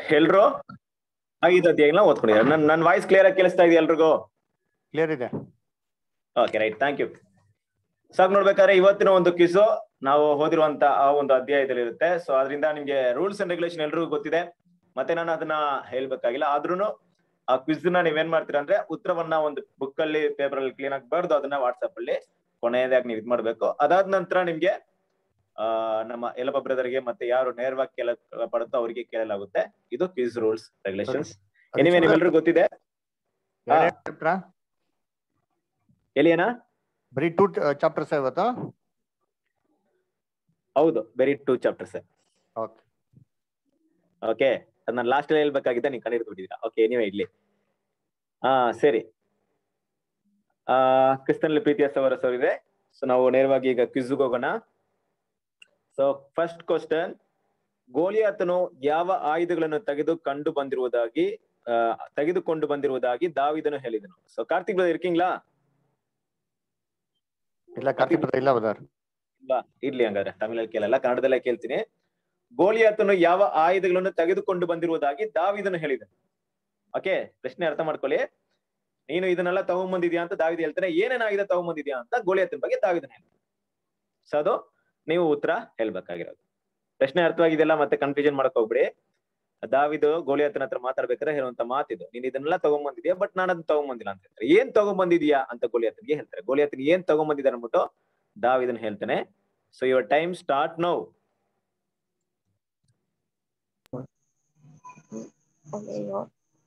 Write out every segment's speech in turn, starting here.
ಎಲ್ರು ಐದು ಅಧ್ಯಾಯನ ಓದ್ಕೊಂಡಿದ್ದಾರೆ ನನ್ ನನ್ ವಾಯ್ಸ್ ಕ್ಲಿಯರ್ ಆಗಿ ಕೇಳಿಸ್ತಾ ಇದೆಯಾ ಎಲ್ರಿಗೂ ಕ್ಲಿಯರ್ ಇದೆ ಓಕೆ ರೈಟ್ ಥ್ಯಾಂಕ್ ಯು ಸಾಕ್ ನೋಡ್ಬೇಕಾದ್ರೆ ಇವತ್ತಿನ ಒಂದು ಕ್ವಿಸ್ ನಾವು ಓದಿರುವಂತ ಆ ಒಂದು ಅಧ್ಯಾಯದಲ್ಲಿ ಇರುತ್ತೆ ಸೊ ಅದರಿಂದ ನಿಮ್ಗೆ ರೂಲ್ಸ್ ಅಂಡ್ ರೆಗ್ಯುಲೇಷನ್ ಎಲ್ರಿಗೂ ಗೊತ್ತಿದೆ ಮತ್ತೆ ನಾನು ಅದನ್ನ ಹೇಳ್ಬೇಕಾಗಿಲ್ಲ ಆದ್ರೂ ಆ ಕ್ವಿಸ್ ನ ನೀವೇನ್ ಮಾಡ್ತೀರಾ ಅಂದ್ರೆ ಉತ್ತರವನ್ನ ಒಂದು ಬುಕ್ ಅಲ್ಲಿ ಪೇಪರ್ ಅಲ್ಲಿ ಕ್ಲೀನ್ ಆಗಿ ಬರ್ದು ಅದನ್ನ ವಾಟ್ಸ್ಆಪ್ ಅಲ್ಲಿ ಕೊನೆಯದಾಗಿ ನೀವು ಇದ್ ಮಾಡ್ಬೇಕು ಅದಾದ ನಂತರ ನಿಮ್ಗೆ ಆ ನಮ್ಮ ಯಲ್ಲಪ್ಪ ಬ್ರದರ್ಗೆ ಮತ್ತೆ ಯಾರು ನೇರವಾಗಿ ಕೇಳ ಪಡುತ್ತೋ ಅವರಿಗೆ ಕೇಳಲಾಗುತ್ತೆ ಇದು ಕ್ವಿಸ್ ರೂಲ್ಸ್ ರೆಗ್ಯುಲೇಷನ್ಸ್ ಎನಿವೆ ನಿಮ್ಮೆಲ್ರಿಗೂ ಗೊತ್ತಿದೆ ಹಾ. ಚಾಪ್ಟರ್ ಎಲ್ಲಿ ಏನ ಬರೀ ಟೂ ಚಾಪ್ಟರ್ಸ್ ಇವತ್ತು ಹೌದು very two chapters okay okay ಅದನ್ನ ಲಾಸ್ಟ್ ಅಲ್ಲಿ ಹೇಳ್ಬೇಕಾಗಿದ್ದೆ ನೀವು ಕಂಡು ಬಿಟ್ಟಿದ್ದೀರಾ ಓಕೆ ನೀವೇ ಇಡ್ಲಿ ಹಾ ಸರಿ ಆ ಕ್ರಿಸ್ತನಲ್ಲಿ ಪ್ರೀತಿಯ ಸವರ ಸರ್ ಇದೆ ಸೊ ನಾವು ನೇರವಾಗಿ ಈಗ ಕ್ವಿಜ್ಗೆ ಹೋಗೋಣ ಸೊ ಫಸ್ಟ್ ಕ್ವಶನ್ ಗೋಲಿಯಾತನು ಯಾವ ಆಯುಧಗಳನ್ನು ತೆಗೆದು ಕಂಡು ಬಂದಿರುವುದಾಗಿ ಆ, ತೆಗೆದುಕೊಂಡು ಬಂದಿರುವುದಾಗಿ ದಾವಿದನು ಹೇಳಿದನು ಸೊ ಕಾರ್ತಿಕ್ ಬ್ರದರ್ ಇರ್ಕಿಂಗ್ಲಾ ಇಲ್ಲ ಕಾರ್ತಿಕ್ brother ಇಲ್ಲ ಬದರ್ ಬಾ ಇರ್ಲಿ ಹಂಗಾದ್ರೆ ತಮಿಳಲ್ಲಿ ಕೇಳಲ್ಲ ಕನ್ನಡದಲ್ಲೇ ಕೇಳ್ತೀನಿ ಗೋಲಿಯಾತನು ಯಾವ ಆಯುಧಗಳನ್ನು ತೆಗೆದುಕೊಂಡು ಬಂದಿರುವುದಾಗಿ ದಾವಿದನು ಹೇಳಿದನು ಓಕೆ ಪ್ರಶ್ನೆ ಅರ್ಥ ಮಾಡ್ಕೊಳ್ಳಿ ನೀನು ಇದನ್ನೆಲ್ಲ ತಗೊಂಬಂದಿದ್ಯಾ ಅಂತ ದಾವಿದ ಹೇಳ್ತಾನೆ ಏನೇನ್ ಆಯುಧ ತಗೊಂಬಂದಿದ್ಯಾ ಅಂತ ಗೋಲಿಯಾತನ ಬಗ್ಗೆ ದಾವಿದನ ಹೇಳ್ತಾನೆ ಸೊ ಅದು ನೀವು ಉತ್ತರ ಹೇಳ್ಬೇಕಾಗಿರೋದು ಪ್ರಶ್ನೆ ಅರ್ಥವಾಗಿದೆಯಲ್ಲ ಮತ್ತೆ ಕನ್ಫ್ಯೂಷನ್ ಮಾಡಕ್ ಹೋಗ್ಬಿಡಿ ದಾವಿದು ಗೋಲಿಯಾತನ ಹತ್ರ ಮಾತಾಡ್ಬೇಕಾದ್ರೆ ಹೇಳುವಂತ ಮಾತಿದು ನೀನ್ ಇದನ್ನೆಲ್ಲ ತಗೊಂಬಂದಿದ್ಯಾ ಬಟ್ ನಾನು ಅದನ್ನ ತಗೊಂಬಂದಿಲ್ಲ ಅಂತ ಹೇಳ್ತಾರೆ ಏನ್ ತಗೊಂಬಂದಿದ್ಯಾ ಅಂತ ಗೋಲಿಯಾತನಿಗೆ ಹೇಳ್ತಾರೆ ಗೋಲಿಯಾತನ್ ಏನ್ ತಗೊಂಬಂದಿದ್ದಾರೆ ಅಂದ್ಬಿಟ್ಟು ದಾವಿದನ್ ಹೇಳ್ತಾನೆ so your time start now ಅಯ್ಯೋ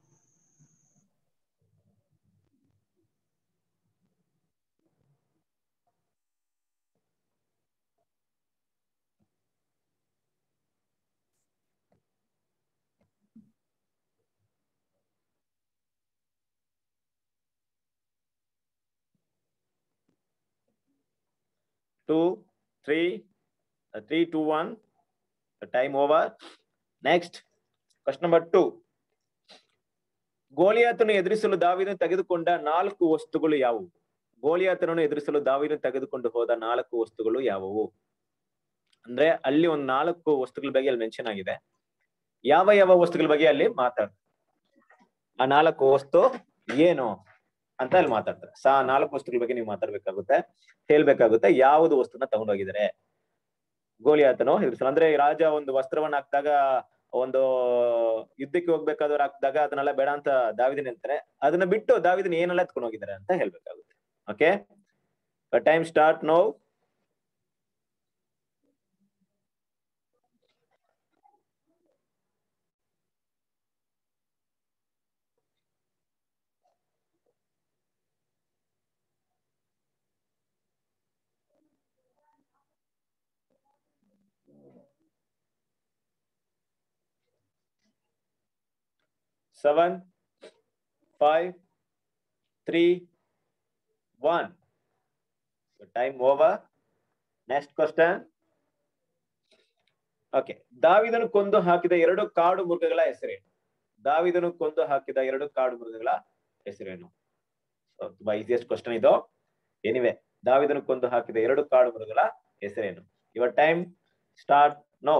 two, three, uh, three, two, one. The time over. Next, question number two. ಗೋಲಿಯಾತನು ಎದುರಿಸಲು ದಾವಿದನು ತೆಗೆದುಕೊಂಡ ನಾಲ್ಕು ವಸ್ತುಗಳು ಯಾವುವು ಗೋಲಿಯಾತನನ್ನು ಎದುರಿಸಲು ದಾವಿದನು ತೆಗೆದುಕೊಂಡು ಹೋದ ನಾಲ್ಕು ವಸ್ತುಗಳು ಯಾವುವು ಅಂದ್ರೆ ಅಲ್ಲಿ ಒಂದು ನಾಲ್ಕು ವಸ್ತುಗಳ ಬಗ್ಗೆ ಅಲ್ಲಿ ಮೆನ್ಷನ್ ಆಗಿದೆ ಯಾವ ಯಾವ ವಸ್ತುಗಳ ಬಗ್ಗೆ ಅಲ್ಲಿ ಮಾತಾಡ್ತಾರೆ ಆ ನಾಲ್ಕು ವಸ್ತು ಏನು ಅಂತ ಅಲ್ಲಿ ಮಾತಾಡ್ತಾರೆ ಸಾ ನಾಲ್ಕು ವಸ್ತುಗಳ ಬಗ್ಗೆ ನೀವು ಮಾತಾಡ್ಬೇಕಾಗುತ್ತೆ ಹೇಳ್ಬೇಕಾಗುತ್ತೆ ಯಾವುದು ವಸ್ತುನ ತಗೊಂಡೋಗಿದ್ದಾರೆ ಗೋಲಿಯಾತನು ಎದುರಿಸಲು ಅಂದ್ರೆ ರಾಜ ಒಂದು ವಸ್ತ್ರವನ್ನ ಹಾಕಿದಾಗ ಒಂದು ಯುದ್ಧಕ್ಕೆ ಹೋಗ್ಬೇಕಾದವ್ರು ಹಾಕಿದಾಗ ಅದನ್ನೆಲ್ಲ ಬೇಡ ಅಂತ ದಾವಿದನ್ ಹೇಳ್ತಾರೆ ಅದನ್ನ ಬಿಟ್ಟು ದಾವಿದನ್ ಏನೆಲ್ಲ ಎತ್ಕೊಂಡು ಹೋಗಿದ್ದಾರೆ ಅಂತ ಹೇಳ್ಬೇಕಾಗುತ್ತೆ okay time start now seven, five, three, one. So time over. Next question. Okay ದಾವಿದನು ಕೊಂದು ಹಾಕಿದ ಎರಡು ಕಾಡು ಮೃಗಗಳ ಹೆಸರೇನು ದಾವಿದನು ಕೊಂದು ಹಾಕಿದ ಎರಡು ಕಾಡು ಮೃಗಗಳ ಹೆಸರೇನು So, ತುಂಬಾ ಈಸಿಯೆಸ್ಟ್ ಕ್ವಶನ್ ಇದು ಎನಿವೆ ದಾವಿದನು ಕೊಂದು ಹಾಕಿದ ಎರಡು ಕಾಡು ಮೃಗಗಳ ಹೆಸರೇನು your time start now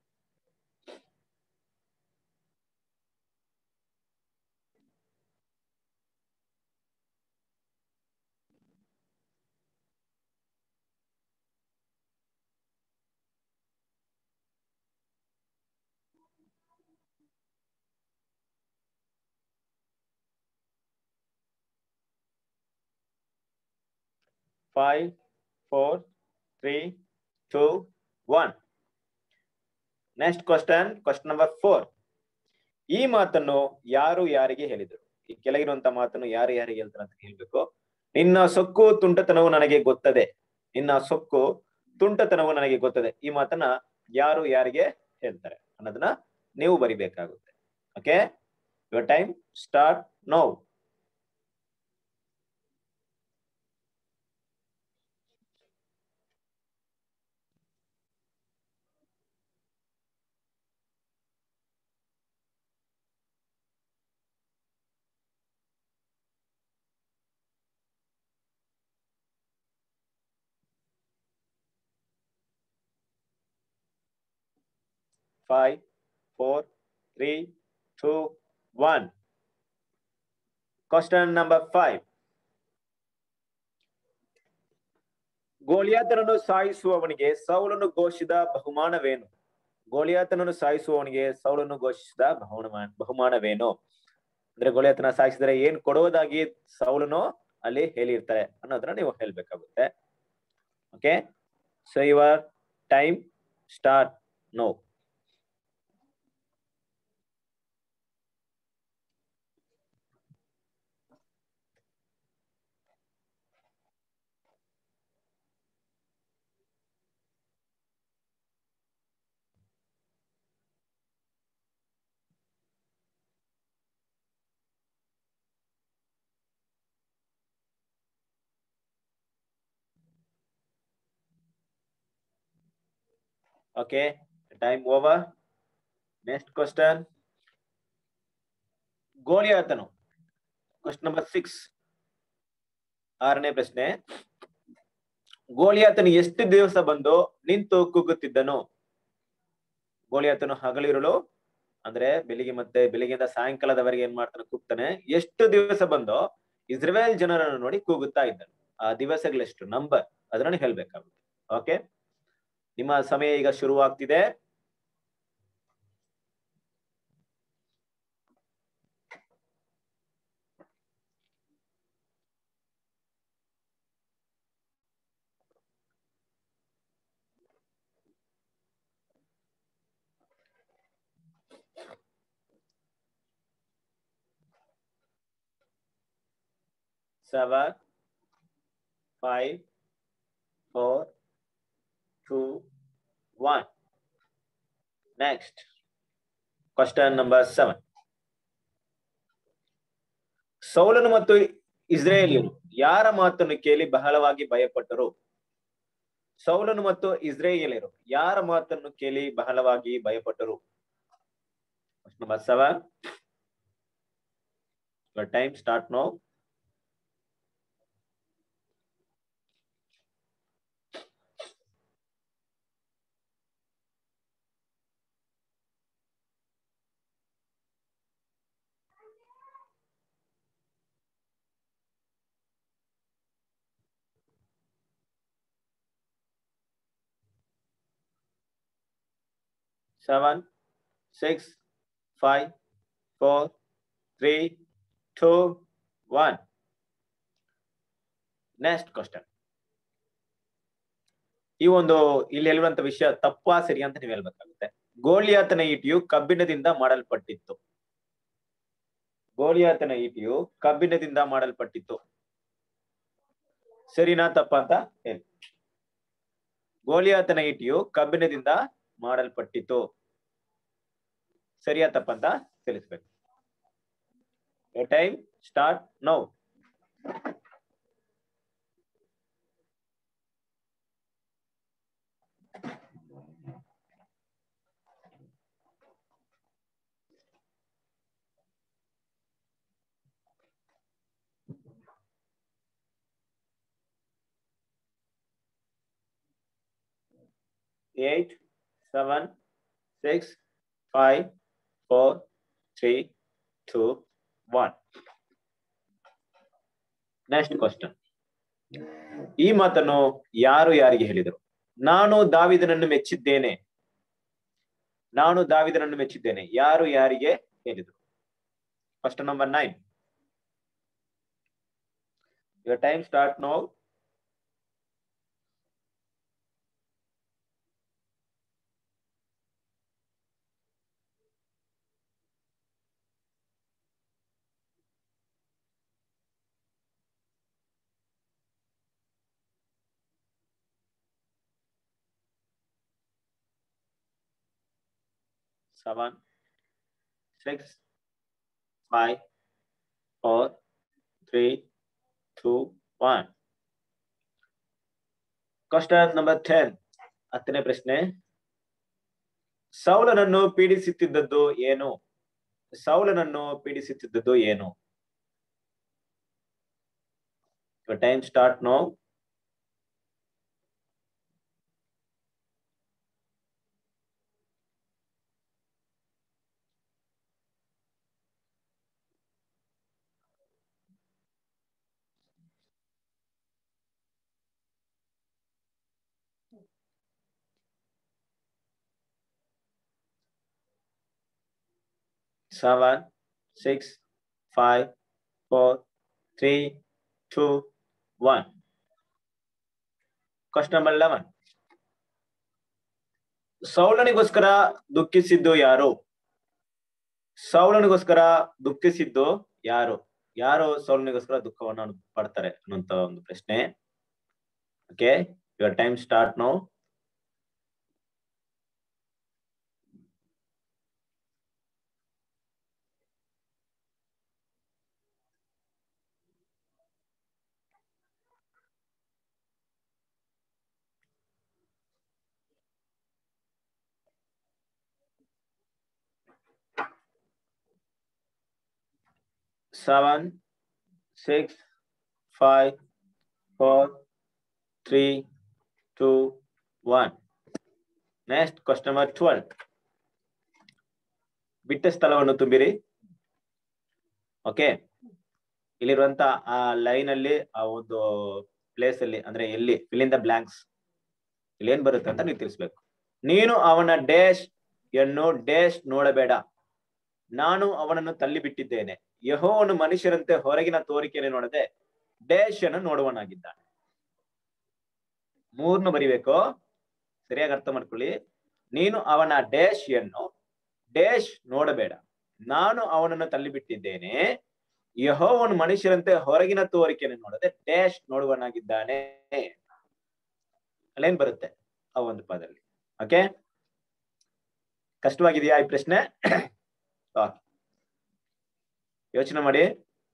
five four three two one next question question number four ಈ ಮಾತನ್ನು ಯಾರು ಯಾರಿಗೆ ಹೇಳಿದರು ಈ ಕೆಳಗಿರುವಂತ ಮಾತನ್ನು ಯಾರು ಯಾರಿಗೆ ಹೇಳ್ತಾರೆ ಅಂತ ಹೇಳ್ಬೇಕು ನಿನ್ನ ಸೊಕ್ಕು ತುಂಟತನವು ನನಗೆ ಗೊತ್ತದೆ ನಿನ್ನ ಸೊಕ್ಕು ತುಂಟತನವು ನನಗೆ ಗೊತ್ತದೆ ಈ ಮಾತನ್ನ ಯಾರು ಯಾರಿಗೆ ಹೇಳ್ತಾರೆ ಅನ್ನೋದನ್ನ ನೀವು ಬರಿಬೇಕಾಗುತ್ತೆ okay your time start now five, four, three, two one question number five ಗೋಲಿಯಾತನನ್ನು ಸಾಯಿಸುವವನಿಗೆ ಸೌಲನ್ನು ಘೋಷಿಸಿದ ಬಹುಮಾನವೇನು ಗೋಲಿಯಾತನನ್ನು ಸಾಯಿಸುವವನಿಗೆ ಸೌಲನ್ನು ಘೋಷಿಸಿದ ಬಹುಮಾನ ಬಹುಮಾನವೇನು ಅಂದ್ರೆ ಗೋಲಿಯಾತನ ಸಾಯಿಸಿದರೆ ಏನ್ ಕೊಡುವುದಾಗಿ ಸೌಲನು ಅಲ್ಲಿ ಹೇಳಿರ್ತಾರೆ ಅನ್ನೋದನ್ನ ನೀವು ಹೇಳ್ಬೇಕಾಗುತ್ತೆ okay so your time start now Okay, time over. Next question. ಗೋಲಿಯಾತನು ಕ್ವಶನ್ ನಂಬರ್ ಸಿಕ್ಸ್ ಆರನೇ ಪ್ರಶ್ನೆ ಗೋಲಿಯಾತನು ಎಷ್ಟು ದಿವಸ ಬಂದು ನಿಂತು ಕೂಗುತ್ತಿದ್ದನು ಗೋಲಿಯಾತನು ಹಗಲಿರುಳು ಅಂದ್ರೆ ಬೆಳಿಗ್ಗೆ ಮತ್ತೆ ಬೆಳಿಗ್ಗೆಯಿಂದ ಸಾಯಂಕಾಲದವರೆಗೆ ಏನ್ ಮಾಡ್ತಾನೆ ಕೂಗ್ತಾನೆ ಎಷ್ಟು ದಿವಸ ಬಂದು ಇಸ್ರೇಲ್ ಜನರನ್ನು ನೋಡಿ ಕೂಗುತ್ತಾ ಇದ್ದನು ಆ ದಿವಸಗಳೆಷ್ಟು ನಂಬರ್ ಅದನ್ನ ಹೇಳ್ಬೇಕಾಗುತ್ತೆ ಓಕೆ ನಿಮ್ಮ ಸಮಯ ಈಗ ಶುರುವಾಗ್ತಿದೆ seven, five, four, two, one. Next, question number seven. ಸೌಲನು ಮತ್ತು ಇಸ್ರೇಲಿಯರು ಯಾರ ಮಾತನ್ನು ಕೇಳಿ ಬಹಳವಾಗಿ ಭಯಪಟ್ಟರು ಸೌಲನು ಮತ್ತು ಇಸ್ರೇಲಿಯರು ಯಾರ ಮಾತನ್ನು ಕೇಳಿ ಬಹಳವಾಗಿ ಭಯಪಟ್ಟರು number seven time start now seven, six, five, four, three, two, one. Next question ಈ ಒಂದು ಇಲ್ಲಿ ಹೇಳುವಂತ ವಿಷಯ ತಪ್ಪಾ ಸರಿ ಅಂತ ನೀವು ಹೇಳ್ಬೇಕಾಗುತ್ತೆ ಗೋಲಿಯಾತನ ಈಟಿಯು ಕಬ್ಬಿಣದಿಂದ ಮಾಡಲ್ಪಟ್ಟಿತ್ತು ಗೋಲಿಯಾತನ ಈಟಿಯು ಕಬ್ಬಿಣದಿಂದ ಮಾಡಲ್ಪಟ್ಟಿತ್ತು ಸರಿನಾ ತಪ್ಪ ಅಂತ ಹೇಳಿ ಗೋಲಿಯಾತನ ಈಟಿಯು ಕಬ್ಬಿಣದಿಂದ ಮಾಡಲ್ಪಟ್ಟಿತು ಸರಿಯಾ ತಪ್ಪಂತ ತಿಳಿಸ್ಬೇಕು time start now eight, seven, six, five, four, three, two, one. Next question ಈ ಮಾತನ್ನು ಯಾರು ಯಾರಿಗೆ ಹೇಳಿದರು ನಾನು ದಾವಿದನನ್ನು ಮೆಚ್ಚಿದ್ದೇನೆ ನಾನು ದಾವಿದನನ್ನು ಮೆಚ್ಚಿದ್ದೇನೆ ಯಾರು ಯಾರಿಗೆ ಹೇಳಿದರು first number nine your time start now seven, six, five, four, three, two, one. Question number ten ಹತ್ತನೇ ಪ್ರಶ್ನೆ ಸೌಲನನ್ನು ಪೀಡಿಸುತ್ತಿದ್ದದ್ದು ಏನು ಸೌಲನನ್ನು ಪೀಡಿಸುತ್ತಿದ್ದದ್ದು ಏನು time start now seven, six, five, four, three, two, one. Question number 11. ಸೌಲನಿಗೋಸ್ಕರ ದುಃಖಿಸಿದ್ದು ಯಾರು ಸೌಲನಿಗೋಸ್ಕರ ದುಃಖಿಸಿದ್ದು ಯಾರು ಯಾರು ಸೌಲನಿಗೋಸ್ಕರ ದುಃಖವನ್ನು ಅನು- ಪಡ್ತಾರೆ ಅನ್ನುವಂತ ಒಂದು ಪ್ರಶ್ನೆ okay your time start now seven, six, five, four, three, two, one. Next, question number twelve. ಬಿಟ್ಟ ಸ್ಥಳವನ್ನು ತುಂಬಿರಿ ಓಕೆ ಇಲ್ಲಿರುವಂತ ಆ ಲೈನ್ ಅಲ್ಲಿ ಆ ಒಂದು ಪ್ಲೇಸ್ ಅಲ್ಲಿ ಅಂದ್ರೆ ಎಲ್ಲಿ ಫಿಲ್ ಇನ್ ದ ಬ್ಲಾಂಕ್ಸ್ ಇಲ್ಲಿ ಏನ್ ಬರುತ್ತೆ ಅಂತ ನೀವು ತಿಳಿಸ್ಬೇಕು ನೀನು ಅವನ ಡ್ಯಾಶ್ ಯನ್ನು ಡ್ಯಾಶ್ ನೋಡಬೇಡ ನಾನು ಅವನನ್ನು ತಳ್ಳಿ ಬಿಟ್ಟಿದ್ದೇನೆ ಯಹೋವನು ಮನುಷ್ಯರಂತೆ ಹೊರಗಿನ ತೋರಿಕೆಯನ್ನು ನೋಡದೆ ಡ್ಯಾಶ್ ಅನ್ನು ನೋಡುವನಾಗಿದ್ದಾನೆ ಮೂರ್ನು ಬರಿಬೇಕು ಸರಿಯಾಗಿ ಅರ್ಥ ಮಾಡ್ಕೊಳ್ಳಿ ನೀನು ಅವನ ಡ್ಯಾಶ್ ಯನ್ನು ಡ್ಯಾಶ್ ನೋಡಬೇಡ ನಾನು ಅವನನ್ನು ತಳ್ಳಿ ಬಿಟ್ಟಿದ್ದೇನೆ ಯಹೋವನು ಮನುಷ್ಯರಂತೆ ಹೊರಗಿನ ತೋರಿಕೆಯನ್ನು ನೋಡದೆ ಡ್ಯಾಶ್ ನೋಡುವನಾಗಿದ್ದಾನೆ ಅಲ್ಲೇನ್ ಬರುತ್ತೆ ಆ ಒಂದು ಪದದಲ್ಲಿ ಓಕೆ ಕಷ್ಟವಾಗಿದೆಯಾ ಈ ಪ್ರಶ್ನೆ Okay. ಯೋಚನೆ ಮಾಡಿ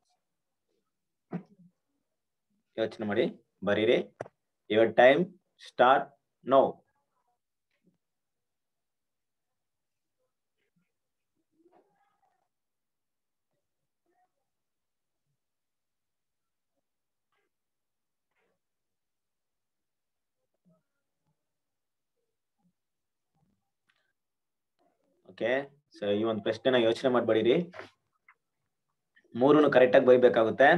ಯೋಚನೆ ಮಾಡಿ ಬರೀರಿ your time start now okay so ಈ ಒಂದು ಪ್ರಶ್ನೆನ ಯೋಚನೆ ಮಾಡ್ಬೇಡಿರಿ ಮೂರನ್ನು ಕರೆಕ್ಟ್ ಆಗಿ ಬರಿಬೇಕಾಗುತ್ತೆ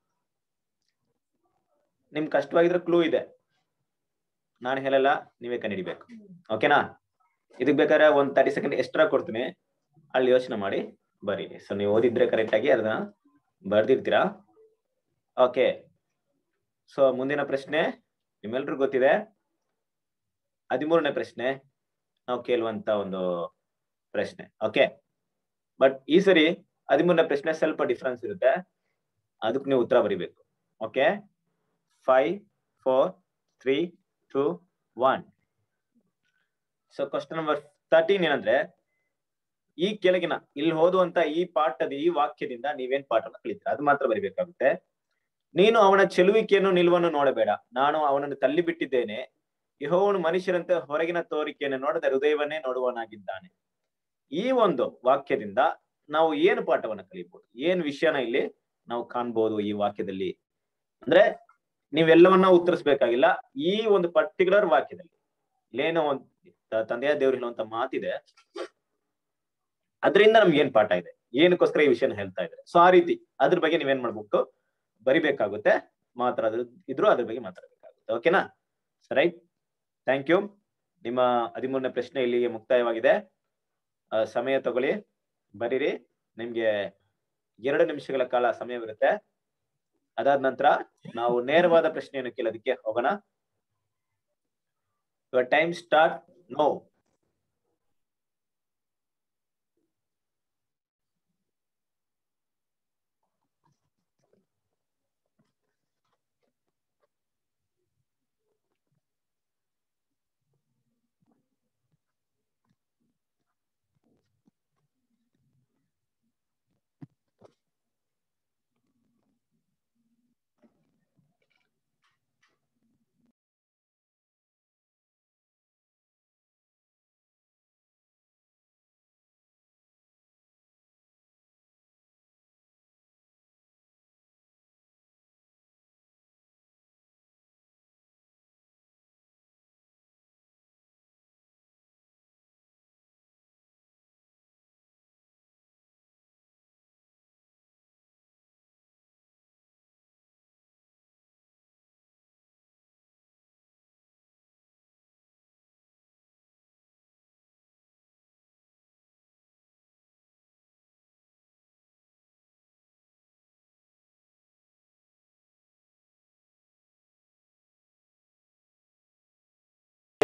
ನಿಮ್ ಕಷ್ಟವಾಗಿದ್ರೆ ಕ್ಲೂ ಇದೆ ನಾನು ಹೇಳಲ್ಲ ನೀವೇ ಕಂಡಿಡಿಬೇಕು ಓಕೆನಾ ಇದಕ್ ಬೇಕಾದ್ರೆ ಒಂದ್ ತರ್ಟಿ ಸೆಕೆಂಡ್ ಎಕ್ಸ್ಟ್ರಾ ಕೊಡ್ತೀನಿ ಅಲ್ಲಿ ಯೋಚನೆ ಮಾಡಿ ಬರೀರಿ ಸೊ ನೀವು ಓದಿದ್ರೆ ಕರೆಕ್ಟ್ ಆಗಿ ಅದನ್ನ ಬರ್ದಿರ್ತೀರಾ ಓಕೆ ಸೊ ಮುಂದಿನ ಪ್ರಶ್ನೆ ನಿಮ್ಮೆಲ್ರಿಗೂ ಗೊತ್ತಿದೆ ಹದಿಮೂರನೇ ಪ್ರಶ್ನೆ ನಾವು ಕೇಳುವಂತ ಒಂದು ಪ್ರಶ್ನೆ ಓಕೆ ಬಟ್ ಈ ಸರಿ ಹದಿಮೂರನೇ ಪ್ರಶ್ನೆ ಸ್ವಲ್ಪ ಡಿಫ್ರೆನ್ಸ್ ಇರುತ್ತೆ ಅದಕ್ಕೆ ನೀವು ಉತ್ತರ ಬರಿಬೇಕು okay five four three two one so question number thirteen ಏನಂದ್ರೆ ಈ ಕೆಳಗಿನ ಇಲ್ಲಿ ಓದುವಂತ ಈ ಪಾಠದ ಈ ವಾಕ್ಯದಿಂದ ನೀವೇನ್ ಪಾಠವನ್ನು ಕಲಿತೀರ ಅದು ಮಾತ್ರ ಬರಿಬೇಕಾಗುತ್ತೆ ನೀನು ಅವನ ಚೆಲುವಿಕೆಯನ್ನು ನಿಲುವನ್ನು ನೋಡಬೇಡ ನಾನು ಅವನನ್ನು ತಳ್ಳಿ ಬಿಟ್ಟಿದ್ದೇನೆ ಯಹೋವನು ಮನುಷ್ಯರಂತೆ ಹೊರಗಿನ ತೋರಿಕೆಯನ್ನು ನೋಡದೆ ಹೃದಯವನ್ನೇ ನೋಡುವನಾಗಿದ್ದಾನೆ ಈ ಒಂದು ವಾಕ್ಯದಿಂದ ನಾವು ಏನು ಪಾಠವನ್ನ ಕಲಿಬಹುದು ಏನ್ ವಿಷಯನ ಇಲ್ಲಿ ನಾವು ಕಾಣ್ಬೋದು ಈ ವಾಕ್ಯದಲ್ಲಿ ಅಂದ್ರೆ ನೀವೆಲ್ಲವನ್ನ ಉತ್ತರಿಸ್ಬೇಕಾಗಿಲ್ಲ ಈ ಒಂದು ಪರ್ಟಿಕ್ಯುಲರ್ ವಾಕ್ಯದಲ್ಲಿ ಇಲ್ಲೇನೋ ಒಂದು ತ- ತಂದೆಯ ದೇವ್ರು ಹೇಳುವಂತ ಮಾತಿದೆ ಅದರಿಂದ ನಮ್ಗೆ ಏನ್ ಪಾಠ ಇದೆ ಏನಕ್ಕೋಸ್ಕರ ಈ ವಿಷಯನ ಹೇಳ್ತಾ ಇದ್ದಾರೆ ಸೊ ಆ ರೀತಿ ಅದ್ರ ಬಗ್ಗೆ ನೀವೇನ್ ಮಾಡ್ಬೇಕು ಬರಿಬೇಕಾಗುತ್ತೆ ಮಾತಾಡೋದು ಇದ್ರು ಅದ್ರ ಬಗ್ಗೆ ಮಾತಾಡಬೇಕಾಗುತ್ತೆ ಓಕೆನಾ ರೈಟ್ ಥ್ಯಾಂಕ್ ಯು ನಿಮ್ಮ ಹದಿಮೂರನೇ ಪ್ರಶ್ನೆ ಇಲ್ಲಿಗೆ ಮುಕ್ತಾಯವಾಗಿದೆ ಆ, ಸಮಯ ತಗೊಳ್ಳಿ ಬರೀರಿ ನಿಮ್ಗೆ ಎರಡು ನಿಮಿಷಗಳ ಕಾಲ ಸಮಯವಿರುತ್ತೆ ಅದಾದ ನಂತರ ನಾವು ನೇರವಾದ ಪ್ರಶ್ನೆಯನ್ನು ಕೇಳೋದಕ್ಕೆ ಹೋಗೋಣ ಟೈಮ್ ಸ್ಟಾರ್ಟ್ ನೋ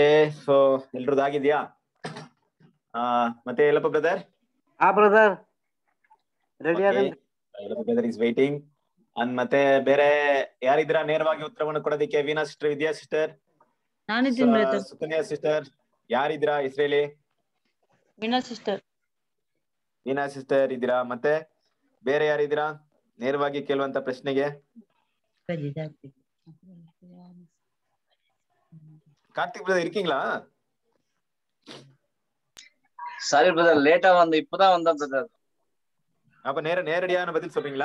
ಸೊ ಎಲ್ರದ್ದು ಆಗಿದ್ಯಾ ಆ ಮತ್ತೆ ಎಲ್ಲಪ್ಪ ಬ್ರದರ್ ಹಾ brother ready Okay. Brother is waiting ಅಂದ್ ಮತ್ತೆ ಬೇರೆ ಯಾರಿದ್ರ ನೇರವಾಗಿ ಉತ್ತರವನ್ನು ಕೊಡೋದಕ್ಕೆ ವೀಣಾ ಸಿಸ್ಟರ್ ವಿದ್ಯಾ ಸಿಸ್ಟರ್ ನಾನಿದ್ದೀನಿ ಬ್ರದರ್ ಸುಕನ್ಯಾ ಸಿಸ್ಟರ್ ಯಾರಿದ್ದೀರಾ ಇಸ್ರೇಲಿ ವೀಣಾ ಸಿಸ್ಟರ್ ವೀಣಾ ಸಿಸ್ಟರ್ ಇದ್ದೀರಾ ಮತ್ತೆ ಬೇರೆ ಯಾರಿದ್ದೀರಾ ನೇರವಾಗಿ ಕೇಳುವಂತ ಪ್ರಶ್ನೆಗೆ ಕಾರ್ತಿಕ್ ಬ್ರದರ್ இருக்கீங்களா சாரி பிரதர் லேட்டா வந்து இப்பதான் வந்தேன் பிரதர் அப்ப நேர நேரடியான பதில் சொல்றீங்களா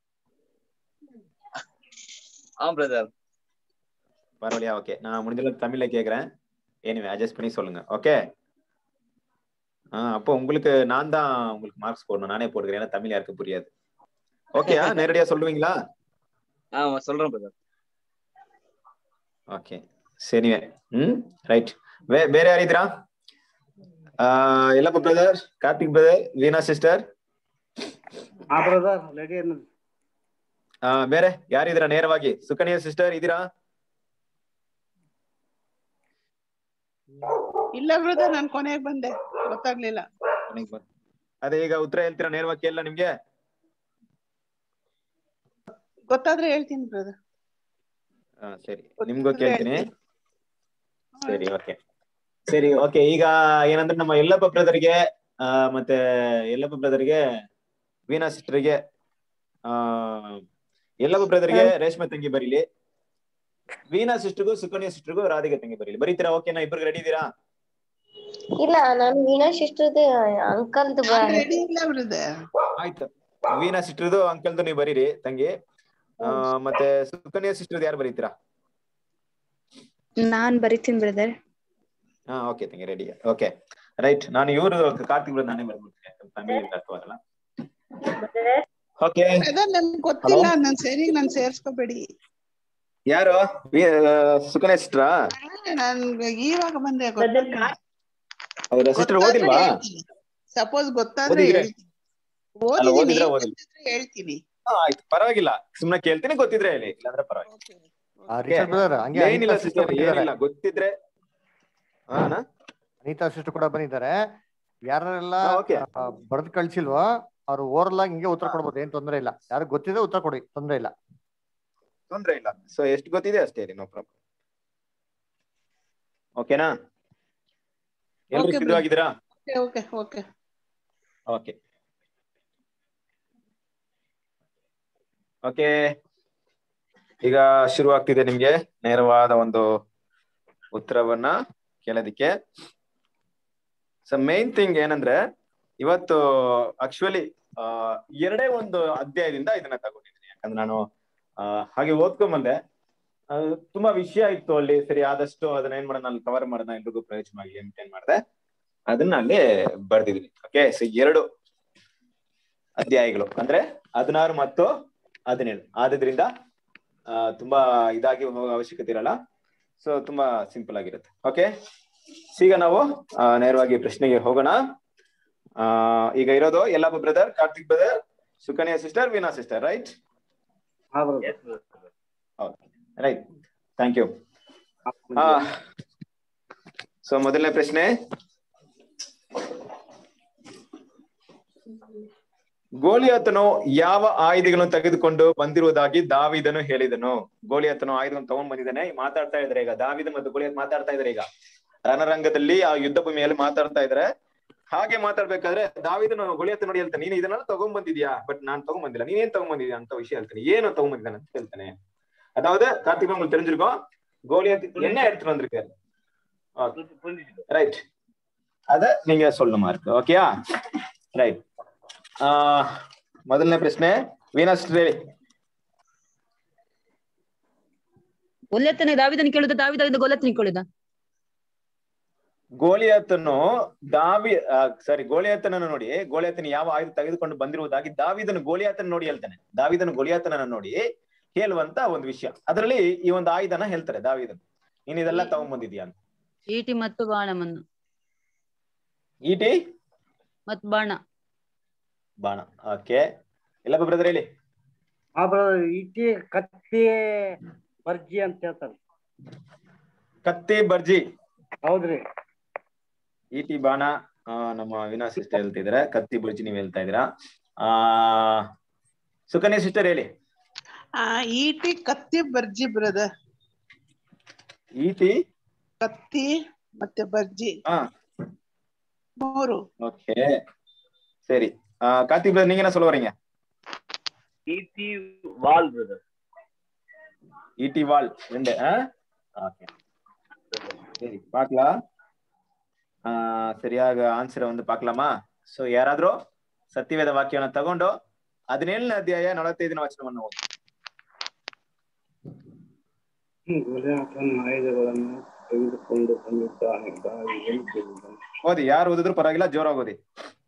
ஆ பிரதர் பரவாயில்லையா ஓகே நான் முடிஞ்ச அளவுக்கு தமிழ்ல கேக்குறேன் எனிவே அட்ஜஸ்ட் பண்ணி சொல்லுங்க ஓகே அப்போ உங்களுக்கு நான் தான் உங்களுக்கு மார்க்ஸ் போடணும் நானே போடுகிறேன் ஏன்னா தமிழ் யாருக்கு புரியாது ஓகேயா நேரடியா சொல்லுவீங்களா ஆ சொல்றேன் பிரதர் ಓಕೆ ಸರಿ ಹ್ಮ್ ರೈಟ್ ಬೇರೆ ಯಾರಿದ್ರಾ ಆ, Yellappa brother Karthik brother Veena sister ஆ பிரதர் ரெடி ಬೇರೆ ಯಾರಿದ್ದೀರಾ ನೇರವಾಗಿ ಸುಕನ್ಯಾ ಸಿಸ್ಟರ್ ಇದ್ದೀರಾ ಇಲ್ಲ ಬ್ರದರ್ ನಾನ್ ಕೊನೆಗೆ ಬಂದೆ ಗೊತ್ತಾಗ್ಲಿಲ್ಲ ಅದೇ ಈಗ ಉತ್ತರ ಹೇಳ್ತೀರಾ ನೇರವಾಗಿ ಕೇಳಲ್ಲ ನಿಮ್ಗೆ ಗೊತ್ತಾದ್ರೆ ಹೇಳ್ತೀನಿ ಬ್ರದರ್ ಹಾ ಸರಿ ನಿಮ್ಗೂ ಕೇಳ್ತೀನಿ ಸರಿ ಓಕೆ ಸರಿ ಓಕೆ ಈಗ ಏನಂದ್ರೆ ನಮ್ಮ ಯಲ್ಲಪ್ಪ ಬ್ರದರ್ಗೆ ಆ ಮತ್ತೆ ಯಲ್ಲಪ್ಪ ಬ್ರದರ್ಗೆ ವೀಣಾ ಸಿಸ್ಟರ್ಗೆ ಆ ಯಲ್ಲಪ್ಪ ಬ್ರದರ್ಗೆ ರೇಷ್ಮೆ ತಂಗಿ ಬರೀಲಿ ವೀಣಾ ಸಿಸ್ಟರ್ಗೂ ಸುಕನ್ಯಾ ಸಿಸ್ಟರ್ಗೂ ರಾಧಿಕಾ ತಂಗಿ ಬರೀಲಿ ಬರೀತೀರಾ ಓಕೆನಾ ಇಬ್ರಿಗೆ ರೆಡಿ ಇದ್ದೀರಾ ಇಲ್ಲ ನಾನು ವೀಣಾ ಸಿಸ್ಟರ್ದು ಅಂಕಲ್ದು ರೆಡಿ ಇಲ್ಲ ಬ್ರದರ್ ಆಯ್ತು ವೀಣಾ ಸಿಸ್ಟರ್ದು ಅಂಕಲ್ದು ನೀವು ಬರೀರಿ ತಂಗಿ ಆ, ಮತ್ತೆ ಸುಕನ್ಯಾ ಸಿಸ್ಟರ್ದು ಯಾರು ಬರೀತೀರಾ ನಾನ್ ಬರಿತೀನಿ ಬ್ರದರ್ ಹಾ ಓಕೆ ತಂಗಿ ರೆಡಿ ಓಕೆ ರೈಟ್ ನಾನು ಇವರು ಕಾರ್ತಿಕ್ ಬ್ರದರ್ ನಾನೇ ಬರ್ಬಿಡ್ತೀನಿ ತಮಿಳ್ ಅರ್ಥವಾಗಲ್ಲ ಓಕೆ ಬ್ರದರ್ ನನ್ಗೆ ಗೊತ್ತಿಲ್ಲ ನನ್ ಸರಿ ನನ್ ಸೇರ್ಸ್ಕೋಬೇಡಿ ಯಾರು ವಿ- ಆ, ಸುಕನ್ಯಾ ಸಿಸ್ಟರಾ ನಾನ್ ಇವಾಗ ಬಂದೆ ಹೌದಾ ಸಿಸ್ಟರ್ ಓದಿಲ್ವಾ ಸಪೋಸ್ ಗೊತ್ತಾದ್ರೆ ಓದಿದ್ರೆ? ಹೇಳ್ತೀನಿ ಅಲ್ಲ, ಓದಿದೀನಿ ಓದಿದ್ರೆ ಓದಿಲ್ಲ. ಗೊತ್ತಿದ್ರೆ ಹೇಳ್ತೀನಿ ಹಾ, ಆಯ್ತು ಪರವಾಗಿಲ್ಲ ಸುಮ್ನೆ ಕೇಳ್ತೀನಿ ಗೊತ್ತಿದ್ರೆ ಹೇಳಿ ಇಲ್ಲಾಂದ್ರೆ ಪರವಾಗಿಲ್ಲ ರಿಚರ್ಡ್ ಬ್ರದರ್ ಹಂಗೆ ಏನಿಲ್ಲ ಅನಿತಾ ಸಿಸ್ಟರ್ ಸಿಸ್ಟರ್ ಏನಿಲ್ಲ ಗೊತ್ತಿದ್ರೆ ಹಾ ಅಣ್ಣ? ಅನಿತಾ ಸಿಸ್ಟರ್ ಕೂಡ ಬಂದಿದ್ದಾರೆ ಯಾರೆಲ್ಲ ಹಾ, okay. ಬರೆದು ಕಳ್ಸಿಲ್ವೋ ಅವ್ರು ಓರಲ್ ಆಗಿ ಹಿಂಗೆ ಉತ್ತರ ಕೊಡ್ಬೋದು ಏನ್ ತೊಂದ್ರೆ ಇಲ್ಲ ಯಾರು ಗೊತ್ತಿದೆ ಉತ್ತರ ಕೊಡಿ ತೊಂದ್ರೆ ಇಲ್ಲ ತೊಂದ್ರೆ ಇಲ್ಲ ಸೊ ಎಷ್ಟು ಗೊತ್ತಿದೆ ಅಷ್ಟೇ ಇದೆ ನೋ ಪ್ರಾಬ್ಲಮ್ ಓಕೆನಾ ಎಲ್ರು Okay, ಸಿದ್ಧವಾಗಿದ್ದೀರಾ ಓಕೆ ಓಕೆ ಓಕೆ ಓಕೆ ಈಗ ಶುರು ಆಗ್ತಿದೆ ನಿಮ್ಗೆ ನೇರವಾದ ಒಂದು ಉತ್ತರವನ್ನ ಕೇಳೋದಿಕ್ಕೆ ಸೊ ಮೇನ್ ಥಿಂಗ್ ಏನಂದ್ರೆ ಇವತ್ತು ಆಕ್ಚುಲಿ ಎರಡೇ ಒಂದು ಅಧ್ಯಾಯದಿಂದ ಇದನ್ನ ತಗೊಂಡಿದ್ದೀನಿ ಯಾಕಂದ್ರೆ ನಾನು ಆ, ಹಾಗೆ ಓದ್ಕೊಂಬಂದೆ ಆ, ತುಂಬಾ ವಿಷಯ ಇತ್ತು ಅಲ್ಲಿ ಸರಿ ಆದಷ್ಟು ಅದನ್ನ ಏನ್ ಮಾಡೋಣ ಅಲ್ಲಿ ಕವರ್ ಮಾಡೋಣ ಎಲ್ರಿಗೂ ಪ್ರಯೋಜನವಾಗಿ ಅಂತ ಏನ್ ಮಾಡಿದೆ ಅದನ್ನ ಅಲ್ಲಿ ಬರ್ದಿದ್ದೀನಿ ಓಕೆ ಸೊ ಎರಡು ಅಧ್ಯಾಯಗಳು ಅಂದ್ರೆ ಹದಿನಾರು ಮತ್ತು ಹದಿನೇಳು ಆದ್ರಿಂದ ಆ, ತುಂಬಾ ಇದಾಗಿ ಹೋಗೋ ಅವಶ್ಯಕತೆ ಇರಲ್ಲ ಸೊ ತುಂಬಾ ಸಿಂಪಲ್ ಆಗಿರುತ್ತೆ ಓಕೆ ಈಗ ನಾವು ಆ, ನೇರವಾಗಿ ಪ್ರಶ್ನೆಗೆ ಹೋಗೋಣ ಆ, ಈಗ ಇರೋದು Yellappa brother Karthik brother Sukanya sister Veena sister right ಹಾ brother right thank you so ಮೊದಲನೇ ಪ್ರಶ್ನೆ ಗೋಲಿಯಾತನು ಯಾವ ಆಯುಧಗಳನ್ನು ತೆಗೆದುಕೊಂಡು ಬಂದಿರುವುದಾಗಿ ದಾವಿದನು ಹೇಳಿದನು ಗೋಲಿಯಾತನು ಆಯುಧಗಳನ್ನು ತಗೊಂಡ್ ಬಂದಿದ್ದಾನೆ ಮಾತಾಡ್ತಾ ಇದಾರೆ ಈಗ ದಾವಿದ ಮತ್ತು ಗೋಲಿಯಾತ್ ಮಾತಾಡ್ತಾ ಇದಾರೆ ಈಗ ರಣರಂಗದಲ್ಲಿ ಆ ಯುದ್ಧ ಭೂಮಿಯಲ್ಲಿ ಮಾತಾಡ್ತಾ ಇದಾರೆ ಹಾಗೆ ಮಾತಾಡ್ಬೇಕಾದ್ರೆ ದಾವಿದನು ಗೋಲಿಯಾತ ನೋಡಿ ಹೇಳ್ತಾನೆ ನೀನು ಇದನ್ನೆಲ್ಲ ತಗೊಂಡ್ ಬಂದಿದ್ಯಾ ಬಟ್ ನಾನ್ ತಗೊಂಡ್ ಬಂದಿಲ್ಲ ನೀನೇನ್ ತಗೊಂಡ್ ಬಂದಿದ್ಯಾ ಅಂತ ವಿಷಯ ಹೇಳ್ತಾನೆ ಏನು ತಗೊಂಡ್ ಬಂದಿದ್ದಾನೆ ಅಂತ ಹೇಳ್ತಾನೆ அதாவது கார்த்திக் உங்களுக்கு தெரிஞ்சிருக்கும் கோலியாத் என்ன எடுத்துட்டு வந்திருக்காரு ரைட் அத நீங்க சொல்லணுமா இருக்கு ஓகேயா ரைட் ಮೊದಲನೇ ಪ್ರಶ್ನೆ ವೀನಸ್ ಹೇಳಿ ಗೊಲ್ಲೆತ್ತನೆ ದಾವಿದನ ಕೇಳುದ ದಾವಿದನಿಂದ ಗೊಲ್ಲೆತ್ತನ ಕೇಳುದ ಗೋಲಿಯಾತನು ದಾವಿ ಸಾರಿ ಗೋಲಿಯಾತನನ್ನು ನೋಡಿ ಗೋಲಿಯಾತನ ಯಾವ ಆಯುಧ ತೆಗೆದುಕೊಂಡು ಬಂದಿರುವುದಾಗಿ ದಾವಿದನು ಗೋಲಿಯಾತನ ನೋಡಿ ಹೇಳ್ತಾನೆ ದಾವಿದನು ಗೋಲಿಯಾತನನ್ನ ನೋಡಿ ಹೇಳುವಂತ ಒಂದು ವಿಷಯ ಅದರಲ್ಲಿ ಈ ಒಂದು ಆಯುಧನ ಹೇಳ್ತಾರೆ ದಾವಿದನು ನೀನ್ ಇದೆಲ್ಲ ತಗೊಂಡ್ ಬಂದಿದ್ಯಾ ಅಂತ ಈಟಿ ಮತ್ತು ಬಾಣವನ್ನು ಈಟಿ ಮತ್ತು ಬಾಣ ಬಾಣ ಓಕೆ ಎಲ್ಲ ಬ್ರದರ್ ಹೇಳಿ ಹಾ ಬ್ರದರ್ ಇಟಿ ಕತ್ತಿ ಬರ್ಜಿ ಅಂತ ಹೇಳ್ತಾರೆ ಕತ್ತಿ ಬರ್ಜಿ ಹೌದ್ರಿ ಇಟಿ ಬಾಣ ಆ, ನಮ್ಮ ಅವಿನಾಶ್ ಸಿಸ್ಟರ್ ಹೇಳ್ತಿದ್ರೆ ಕತ್ತಿ ಬುರ್ಜಿ ನೀವ್ ಹೇಳ್ತಾ ಇದೀರಾ ಆ ಸುಕನ್ಯಾ ಸಿಸ್ಟರ್ ಹೇಳಿ ಆ ಈಟಿ ಕತ್ತಿ ಬರ್ಜಿ ಬ್ರದರ್ ಇಟಿ ಕತ್ತಿ ಮತ್ತೆ ಬರ್ಜಿ ಹಾ ಮೂರು ஓகே சரி ஆஹ் கார்த்திக் பிரதர் நீங்க என்ன சொல்ல வரீங்க ஈட்டி வால் பிரதர் ஈட்டி வால் ரெண்டு ஓகே சரி பார்க்கலாம் ஆஹ் சரியாக ಆನ್ಸರ್ ಒಂದು பார்க்கலாமா ಸೊ ಯಾರಾದ್ರೂ ಸತ್ಯವೇದ ವಾಕ್ಯವನ್ನು ತಗೊಂಡು ಹದಿನೇಳನೇ ಅಧ್ಯಾಯ ನಲವತ್ತೈದನೇ ವಚನವನ್ನು ಓದಿ ಗೋಲಿಯಾತನ ಆಯುಧಗಳನ್ನು ತೆಗೆದುಕೊಂಡು ಬಂದಿದ್ದಾನೆ ದಾವಿದನು ಕೇಳಿದನು. ಓದಿ ಯಾರು ಓದಿದ್ರು ಪರವಾಗಿಲ್ಲ ಜೋರಾಗಿ ಓದಿ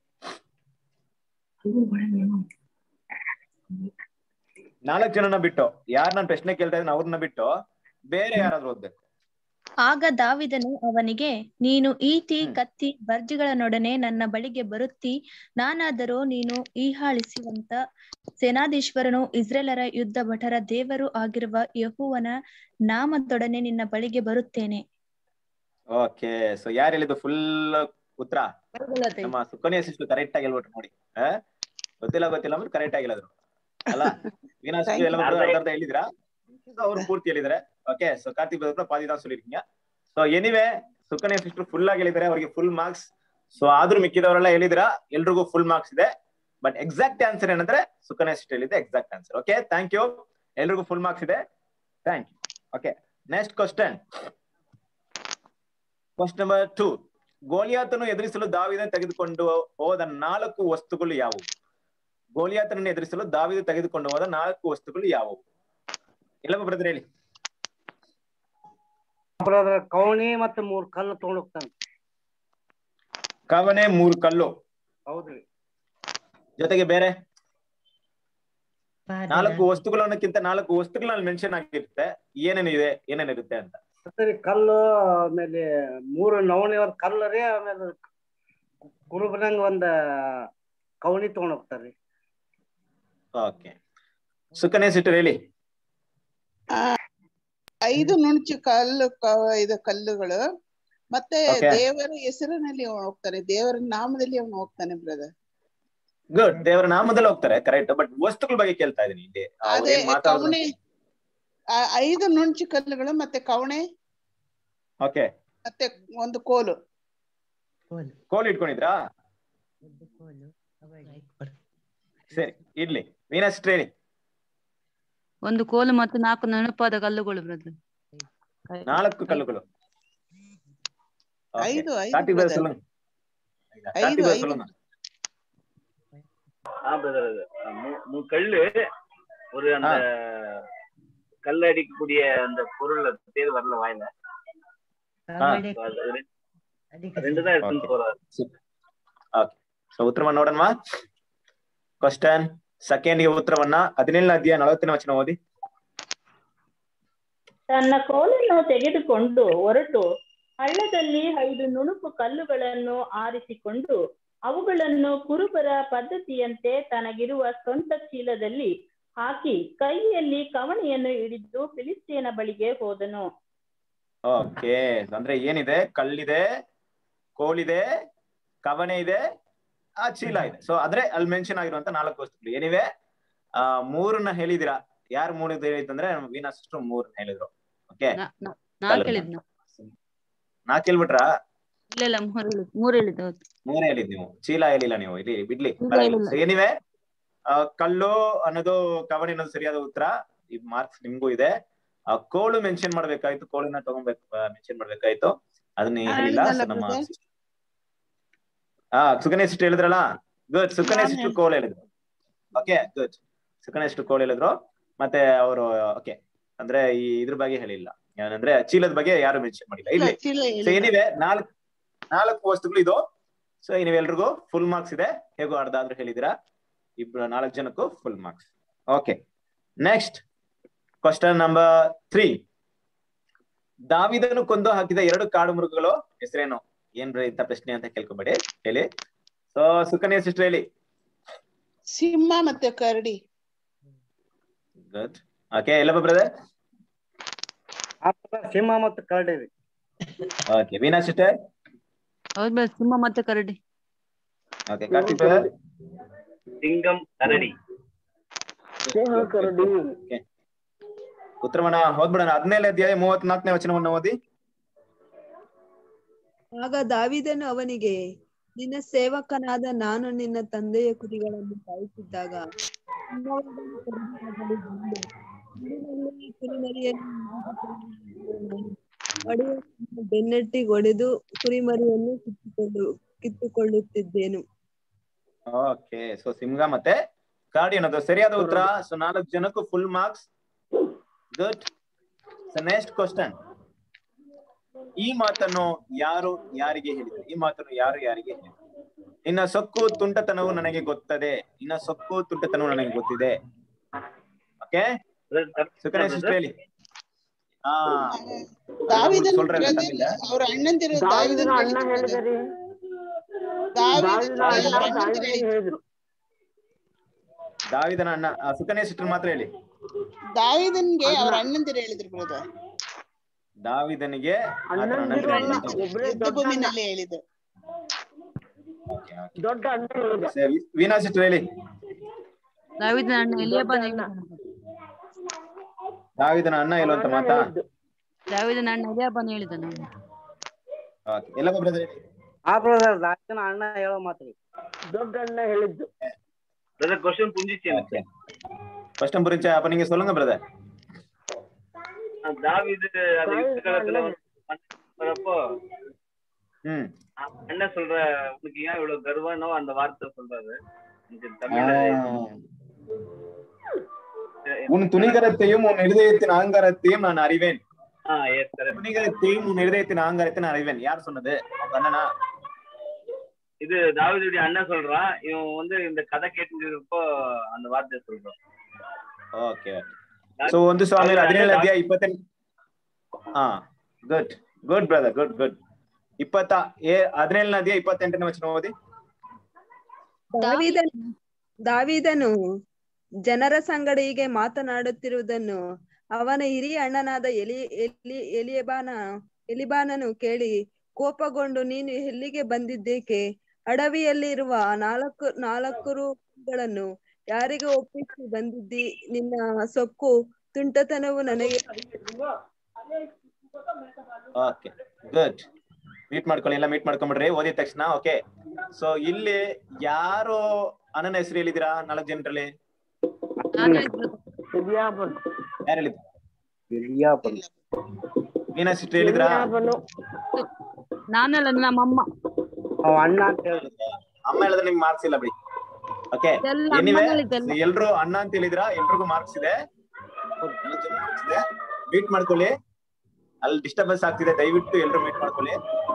ನಾಲ್ಕು ಜನನ ಬಿಟ್ಟು ಯಾರು ನಾನು ಪ್ರಶ್ನೆ ಕೇಳ್ತಾ ಇದ್ದೀನಿ ಅವ್ರನ್ನ ಬಿಟ್ಟು ಬೇರೆ ಯಾರಾದ್ರೂ ಓದ್ಬೇಕು ಆಗ ದಾವಿದನು ಅವನಿಗೆ ನೀನು ಈಟಿ ಹ್ಮ್. ಕತ್ತಿ ಬರ್ಜಿಗಳನ್ನೊಡನೆ ನನ್ನ ಬಳಿಗೆ ಬರುತ್ತಿ ನಾನಾದರೂ ನೀನು ಈಹಾಳಿಸುವಂತ ಸೇನಾಧೀಶ್ವರನು ಇಸ್ರೇಲರ ಯುದ್ಧ ಭಟರ ದೇವರು ಆಗಿರುವ ಯಹುವನ ನಾಮದೊಡನೆ ನಿನ್ನ ಬಳಿಗೆ ಬರುತ್ತೇನೆ ಓಕೆ ಸೊ ಯಾರು ಹೇಳಿದ್ದು ಫುಲ್ ಉತ್ತರ ನಮ್ಮ ಸುಕನ್ಯಾ ಸಿಸ್ಟರ್ ಕರೆಕ್ಟ್ ಆಗಿ ಹೇಳ್ಬಿಟ್ರು ನೋಡಿ ಆ? ಗೊತ್ತಿಲ್ಲ ಗೊತ್ತಿಲ್ಲ ಅಂದ್ರೆ ಕರೆಕ್ಟ್ ಆಗಿ ಹೇಳಿದ್ರು ಅಲ್ಲ ವೀಣಾ ಸಿಸ್ಟರ್ ಎಲ್ಲ Thank ಅರ್ಧ ಅರ್ಧ ಹೇಳಿದ್ರಾ ಅವ್ರು ಪೂರ್ತಿ ಹೇಳಿದ್ದಾರೆ ಓಕೆ ಸೊ ಕಾರ್ತಿಕ್ ಬದ್ರ ಪಾದಿ தான் சொல்லிருக்கீங்க so anyway Sukanya sister full ಆಗಿ ಹೇಳಿದ್ದಾರೆ ಅವರಿಗೆ ಫುಲ್ ಮಾರ್ಕ್ಸ್ ಸೊ ಆದ್ರೂ ಮಿಕ್ಕಿದವರೆಲ್ಲ ಹೇಳಿದಿರಾ ಎಲ್ರಿಗೂ ಫುಲ್ ಮಾರ್ಕ್ಸ್ ಇದೆ ಬಟ್ ಎಕ್ಸಾಕ್ಟ್ ಆನ್ಸರ್ ಏನಂದ್ರೆ ಸುಕನ್ಯಾ ಸಿಸ್ಟರ್ ಹೇಳಿದೆ exact answer okay thank you ಎಲ್ರಿಗೂ ಫುಲ್ ಮಾರ್ಕ್ಸ್ ಇದೆ thank you okay next question question number two ಗೋಲಿಯಾತನು ಎದುರಿಸಲು ದಾವಿದ ತೆಗೆದುಕೊಂಡು ಹೋದ ನಾಲ್ಕು ವಸ್ತುಗಳು ಯಾವುವು ಗೋಲಿಯಾತನನ್ನು ಎದುರಿಸಲು ದಾವಿದ ತೆಗೆದುಕೊಂಡು ಹೋದ ನಾಲ್ಕು ವಸ್ತುಗಳು ಯಾವುವು ಎಲ್ಲಪ್ಪ ಬ್ರದರ್ ಹೇಳಿ ಬ್ರದರ್ ಕವಣಿ ಮತ್ತೆ ಮೂರ್ ಕಲ್ಲು ತಗೊಂಡ್ ಹೋಗ್ತಾನೆ ಕವನೆ ಮೂರು ಕಲ್ಲು ಹೌದ್ರಿ ಜೊತೆಗೆ ಬೇರೆ ನಾಲ್ಕು ವಸ್ತುಗಳನ್ನಕ್ಕಿಂತ ನಾಲ್ಕು ವಸ್ತುಗಳನ್ನ ಮೆನ್ಷನ್ ಆಗಿರುತ್ತೆ ಏನೇನಿದೆ ಏನೇನಿರುತ್ತೆ ಅಂತ ಸರಿ ಕಲ್ಲು ಆಮೇಲೆ ಮೂರು ನವಣಿ ಒಂದ್ ಕಲ್ಲು ರೀ ಆಮೇಲೆ ಕುರುಬನಂಗ ಒಂದ್ ಕವಣಿ ತಗೊಂಡ್ ಹೋಗ್ತಾರ್ರಿ ಓಕೆ ಸುಕನ್ಯಾ ಸಿಟ್ಟರ್ ಹೇಳಿ ಆ, ಐದು ನುಣುಚು ಕಲ್ಲು ಕ- ಇದು ಕಲ್ಲುಗಳು ಮತ್ತೆ Okay. ದೇವರ ಹೆಸರಿನಲ್ಲಿ ಅವನು ಹೋಗ್ತಾನೆ ದೇವರ ನಾಮದಲ್ಲಿ ಅವನು ಹೋಗ್ತಾನೆ ಬ್ರದರ್ ಗುಡ್ ದೇವರ ನಾಮದಲ್ಲಿ ಹೋಗ್ತಾರೆ ಕರೆಕ್ಟ್ ಬಟ್ ವಸ್ತುಗಳ ಬಗ್ಗೆ ಕೇಳ್ತಾ ಇದೀನಿ ಇಲ್ಲಿ ಅವ್ರು ಅದೇ ಏನ್ ಮಾತಾಡಿದ್ರು ಕವಣೆ ಆ, ಐದು ನುಣುಚು ಕಲ್ಲುಗಳು ಮತ್ತೆ ಕವಣೆ ಓಕೆ ಮತ್ತೆ ಒಂದು ಕೋಲು ಕೋಲ್ ಇಟ್ಕೊಂಡಿದ್ರಾ ಸರಿ ಇಡ್ಲಿ ವೀಣಾ ಸಿಸ್ಟರ್ ಹೇಳಿ ಒಂದು ಕೋಲು ಮತ್ತು ನಾಲ್ಕು ನೆನಪಾದ ಕಲ್ಲುಗಳು ಬ್ರದರ್ ನಾಲ್ಕು ಕಲ್ಲುಗಳು Okay. ಐದು ಐದು ಕಾರ್ತಿಕ್ brother brother. சொல்லுங்க ஐந்து, ಕಾರ್ತಿಕ್ brother ஐந்து. சொல்லுங்க ஆ பிரதர் மூணு கல்லு ஒரு அந்த கல் அடிக்கக்கூடிய அந்த பொருள் அது பேர் வரல வாயில ஆ. அது ரெண்டு- ரெண்டு தான் எடுத்துன்னு Okay. போறாரு ಓಕೆ ಸೊ ಉತ್ತರವನ್ನ ನೋಡೋಣವಾ ಕ್ವಶನ್ ಸೆಕೆಂಡ್ ಗೆ ಉತ್ತರವನ್ನ ಹದಿನೇಳನೇ ಅಧ್ಯಾಯ ನಲವತ್ತನೇ ವಚನ ಓದಿ ತನ್ನ ಕೋಲನ್ನು ತೆಗೆದುಕೊಂಡು ಹೊರಟು ಹಳ್ಳದಲ್ಲಿ ಐದು ನುಣುಪು ಕಲ್ಲುಗಳನ್ನು ಆರಿಸಿಕೊಂಡು ಅವುಗಳನ್ನು ಕುರುಬರ ಪದ್ಧತಿಯಂತೆ ತನಗಿರುವ ಸ್ವಂತ ಚೀಲದಲ್ಲಿ ಹಾಕಿ ಕೈಯಲ್ಲಿ ಕವಣೆಯನ್ನು ಹಿಡಿದು ಫಿಲಿಸ್ತೀನ ಬಳಿಗೆ ಹೋದನು ಓಕೆ ಅಂದ್ರೆ ಏನಿದೆ ಕಲ್ಲಿದೆ ಕೋಲಿದೆ ಕವಣೆ ಇದೆ ಆ ಚೀಲ ಇದೆ ಸೊ ಆದ್ರೆ ಅಲ್ಲಿ ಮೆನ್ಷನ್ ಆಗಿರುವಂತ ನಾಲ್ಕು ವಸ್ತುಗಳು ಏನಿವೆ ಆ ಮೂರನ್ನ ಹೇಳಿದಿರಾ ಯಾರು ಮೂರು ಹೇಳಿದಂದ್ರೆ ನಮ್ಮ ವೀನಾ ಸಿಸ್ಟರ್ ಮೂರನ್ನ ಹೇಳಿದ್ರು ಓಕೆ ನಾಲ್ಕು ಹೇಳಿದ್ ನಾವು ನಾಲ್ಕು ಹೇಳ್ಬಿಟ್ರಾ ಇಲ್ಲ ಇಲ್ಲ ಮೂರು ಹೇಳಿದ್ ಮೂರು ಹೇಳಿದ್ದು ಹೌದು. ಮೂರೇ ಹೇಳಿದ್ ನೀವು ಚೀಲ ಹೇಳಿಲ್ಲ ನೀವು ಇಲ್ಲಿ ಬಿಡ್ಲಿ ಚೀಲ ಪರವಾಗಿಲ್ಲ. ಹೇಳಿಲ್ಲ. So ಏನಿವೆ ಆ, ಕಲ್ಲು ಅನ್ನೋದು ಕವಣಿ ಅನ್ನೋದು ಸರಿಯಾದ ಉತ್ತರ ಈ ಮಾರ್ಕ್ಸ್ ನಿಮ್ಗೂ ಇದೆ ಆ, ಕೋಲು ಮೆನ್ಷನ್ ಮಾಡ್ಬೇಕಾಯ್ತು ಕೋಲನ್ನ ತಗೊಂಡ್ಬೇಕು ಮೆನ್ಷನ್ ಮಾಡ್ಬೇಕಾಯ್ತು ಅದನ್ನ ಆ, ಹೇಳಿಲ್ಲ ಹೇಳಿದ್ನಲ್ಲ So ನಮ್ಮ brother. sister- ಆ ಸುಕನ್ಯಾ ಸಿಸ್ಟರ್ ಹೇಳಿದ್ರಲ್ಲ ಗುಡ್ ಸುಕನ್ಯಾ ನಾನ್ ಸಿಸ್ಟರ್ ಕೋಲ್ ಹೇಳಿದ್ರು ಓಕೆ ಗುಡ್ ಸುಕನ್ಯಾ ಸಿಸ್ಟರ್ ಕೋಲ್ ಹೇಳಿದ್ರು ಮತ್ತೆ ಅವರು ಓಕೆ ಅಂದ್ರೆ ಈ ಇದ್ರ ಬಗ್ಗೆ ಹೇಳಿಲ್ಲ ಏನಂದ್ರೆ ಚೀಲದ ಬಗ್ಗೆ ಯಾರು ಮೆನ್ಷನ್ ಮಾಡಿಲ್ಲ ಇಲ್ಲ, ಇಲ್ಲಿ ಚೀಲ ಸೊ ಹೇಳಿಲ್ಲ. ಏನಿವೆ ನಾಲ್ಕು ನಾಲ್ಕು ವಸ್ತುಗಳು ಇದು ಸೊ ನೀವೆಲ್ರಿಗೂ ಫುಲ್ ಮಾರ್ಕ್ಸ್ ಇದೆ ಹೇಗೋ ಅರ್ಧ ಆದ್ರೂ ಹೇಳಿದಿರಾ ಇಬ್ರು ನಾಲ್ಕು ಜನಕ್ಕೂ full marks okay next question number three ದಾವಿದನು ಕೊಂದು ಹಾಕಿದ ಎರಡು ಕಾಡು ಮೃಗಗಳು ಹೆಸರೇನು ಏನ್ ಬ್ರ ಇಂಥ ಪ್ರಶ್ನೆ ಅಂತ ಕೇಳ್ಕೊಬೇಡಿ ಹೇಳಿ ಸೊ ಸುಕನ್ಯಾ ಸಿಸ್ಟರ್ ಹೇಳಿ ಸಿಂಹ ಮತ್ತೆ ಕರಡಿ ಗುಡ್ ಓಕೆ ಎಲ್ಲಪ್ಪ ಬ್ರದರ್ ಸಿಂಹ ಮತ್ತು ಕರಡಿ ರೀ ಓಕೆ ವೀನಾ ಸಿಸ್ಟರ್ ಹೌದ್ ಬಸ್ ಸಿಂಹ ಮತ್ತೆ ಕರಡಿ ಓಕೆ ಕಾರ್ತಿಕ್ ಬ್ರದರ್ ಸಿಂಗಂ ಕರಡಿ ಓಕೆ ಉತ್ತರವನ್ನ ಓದ್ಬಿಡೋಣ ಹದಿನೇಳು ಅಧ್ಯಾಯ ಮೂವತ್ನಾಲ್ಕನೇ ವಚನವನ್ನು ಓದಿ ಆಗ ದಾವಿದನು ಅವನಿಗೆ ನಿನ್ನ ಸೇವಕನಾದ ನಾನು ನಿನ್ನ ತಂದೆಯ ಕುರಿಗಳನ್ನು ಕಾಯುತ್ತಿದ್ದಾಗ ಚಿನ್ನವಾಗಲಿ ಕಬ್ಬಿಣವಾಗಲಿ ಬಂದು ಮಡಿಲಲ್ಲಿ ಕುರಿಮರಿಯನ್ನು ಹಿಡಿದುಕೊಂಡು ಒಡೆಯನನ್ನು ಬೆನ್ನಟ್ಟಿ ಒಡೆದು ಕುರಿಮರಿಯನ್ನು ಕಿತ್ತುಕೊಂಡು ಕಿತ್ತುಕೊಳ್ಳುತ್ತಿದ್ದೇನು ಓಕೆ ಸೊ ಸಿಂಹ ಮತ್ತೆ ಕಾಡಿ ಅನ್ನೋದು ಸರಿಯಾದ ಉತ್ತರ ಸೊ ನಾಲ್ಕು ಜನಕ್ಕೂ full marks good so next question ಈ ಮಾತನ್ನು ಯಾರು ಯಾರಿಗೆ ಹೇಳಿದರು ಈ ಮಾತನ್ನು ಯಾರು ಯಾರಿಗೆ ಹೇಳಿದರು ನಿನ್ನ ಸೊಕ್ಕು ತುಂಟತನವು ನನಗೆ ಗೊತ್ತದೆ ನಿನ್ನ ಸೊಕ್ಕು ತುಂಟತನವು ನನಗೆ ಗೊತ್ತಿದೆ ಓಕೆ ಸುಕನ್ಯಾ ಸಿಸ್ಟರ್ ಹೇಳಿ ಹಾ ದಾವಿದನ್ சொல்றேன் brother, தமிழ்ல. ಅವ್ರ ಅಣ್ಣಂದಿರು ದಾವಿದನ ದಾವಿದನ್ ಅಣ್ಣ ಹೇಳಿದರಿ ದಾವಿದನ್ ದಾವಿದನ ಅವ್ರ ಅಣ್ಣ ಅಣ್ಣಂದಿರು ದಾವಿದನಿಗೆ ಹೇಳಿದ್ರು ದಾವಿದನ ಅಣ್ಣ ಆ, ಸುಕನ್ಯಾ ಸಿಸ್ಟರ್ ಮಾತ್ರ ಹೇಳಿ ದಾವಿದನ್ಗೆ ಅವ್ರ ಅಣ್ಣಂದಿರು ಹೇಳಿದ್ರು ಬ್ರದರ್ ದಾವಿದನಿಗೆ ಆತನ ಅಣ್ಣಂದಿರು ಅಲ್ಲ ಅಣ್ಣಂದಿರು ಹೇಳಿದ್ರು. ಒಬ್ರೇ ಯುದ್ಧ ದೊಡ್ಡ ಅಣ್ಣ ಭೂಮಿನಲ್ಲಿ ಹೇಳಿದ್ದು Okay, okay. ದೊಡ್ಡ ಅಣ್ಣ ಹೇಳಿದ ಸರಿ, ವೀಣಾ ಸಿಸ್ಟರ್ ಹೇಳಿ ದಾವಿದನ ಅಣ್ಣ ಎಲಿಯಬ ದೊಡ್ಡ ಅಣ್ಣ. ದಾವಿದನ ಅಣ್ಣ ಎಲ್ಲೋ ಅಂತ ಅಣ್ಣ ಮಾತಾ ಹೇಳಿದ್ದು. ದಾವಿದನ ಅಣ್ಣ ಎಲಿಯಬನ ಹೇಳಿದ ನಾನು Okay. ಎಲ್ಲ ಬ್ರದರ್ ಹೇಳಿ ಆ ಬ್ರದರ್ ದಾವಿದನ ಅಣ್ಣ ಹೇಳೋ ಮಾತ್ರಿ ದೊಡ್ಡ ಅಣ್ಣ ಹೇಳಿದ್ದು பிரதர் கொஸ்டின் புரிஞ்சிச்சு எனக்கு ஃபர்ஸ்ட் புரிஞ்சா அப்ப நீங்க சொல்லுங்க பிரதர் தாவீது அந்த யுத்த காலத்துல வந்து வரப்போ ம் என்ன சொல்ற உனக்கு ஏன் இவ்வளவு கர்வனோ அந்த வார்த்தை சொல்றாரு எனக்கு தமிழ்ல உன் துணிகரத்தையும் உன் இருதயத்தின் அகங்காரத்தையும் நான் அறிவேன் ஆ எஸ் கரெக்ட் துணிகரத்தையும் உன் இருதயத்தின் அகங்காரத்தையும் நான் அறிவேன் யார் சொன்னது உங்க அண்ணனா இது தாவீதுடைய அண்ணன் சொல்றான் இவன் வந்து இந்த கதை கேட்டுருப்போ அந்த வார்த்தையை சொல்றான் ಓಕೆ ಸೊ ಒಂದು ಸ್ವಾಮಿ ಹದಿನೇಳು ಅಧ್ಯಾಯ ಇಪ್ಪತ್ತೆಂಟು ಹಾ good good brother good good ಇಪ್ಪತ್ತ ಏ ಹದಿನೇಳನೇ ಅಧ್ಯಾಯ ಇಪ್ಪತ್ತೆಂಟನೇ ವಚನ ಓದಿ ದಾವಿದನು ದಾವಿದನು ಜನರ ಸಂಗಡ ಹೀಗೆ ಮಾತನಾಡುತ್ತಿರುವುದನ್ನು ಅವನ ಹಿರಿಯ ಅಣ್ಣನಾದ ಎಲಿ ಎಲಿ ಎಲಿಯಬಾನ ಎಲಿಬಾನನು ಕೇಳಿ ಕೋಪಗೊಂಡು ನೀನು ಎಲ್ಲಿಗೆ ಬಂದಿದ್ದೇಕೆ ಅಡವಿಯಲ್ಲಿರುವ ನಾಲ್ಕು ನಾಲ್ಕು ರೂಗಳನ್ನು ಯಾರಿಗೆ ಒಪ್ಪಿಸಿ ಬಂದಿದ್ದಿ ನಿನ್ನ ಸೊಕ್ಕು ತುಂಟತನವು ನನಗೆ ಓಕೆ ಗುಡ್ ಮೀಟ್ ಮಾಡ್ಕೊಳ್ಳಿ ಎಲ್ಲ ಮೀಟ್ ಮಾಡ್ಕೊಂಡ್ಬಿಡ್ರಿ ಓದಿದ ತಕ್ಷಣ ಓಕೆ ಸೊ ಇಲ್ಲಿ ಯಾರು ಅಣ್ಣನ ಹೆಸರು ಹೇಳಿದಿರಾ ನಾಲ್ಕು ಜನರಲ್ಲಿ ನಾನು ಹೇಳಿದ್ದು ಎಲಿಯಾಬನು ಯಾರು ಹೇಳಿದ್ರು ಎಲಿಯಾಬನು ಮೀನಾ ಸಿಸ್ಟರ್ ಹೇಳಿದ್ರಾ ಎಲಿಯಾಬನು ನಾನಲ್ಲ ನಮ್ಮಮ್ಮ ಅವ ಅಣ್ಣ ಅಂತ ಹೇಳಿದ್ರು ಅಮ್ಮ ಹೇಳಿದ್ರೆ ನಿಮ್ಗೆ ಮಾರ್ಕ್ಸ್ ಇಲ್ಲ ಬಿಡಿ ಓಕೆ ಎಲ್ಲ ಎನಿವೆ ಅಮ್ಮನೇ ಹೇಳಿದ್ದೆಲ್ಲ. ಎಲ್ರು ಅಣ್ಣ ಅಂತ ಹೇಳಿದ್ರ ಎಲ್ರಿಗೂ ಮಾರ್ಕ್ಸ್ ಇದೆ ಮಾರ್ಕ್ಸ್ ಇದೆ ಮೀಟ್ ಮಾಡ್ಕೊಳ್ಳಿ ಅಲ್ಲಿ ಡಿಸ್ಟರ್ಬೆನ್ಸ್ ಆಗ್ತಿದೆ ದಯವಿಟ್ಟು ಎಲ್ರು ಮೀಟ್ ಮಾಡ್ಕೊಳ್ಳಿ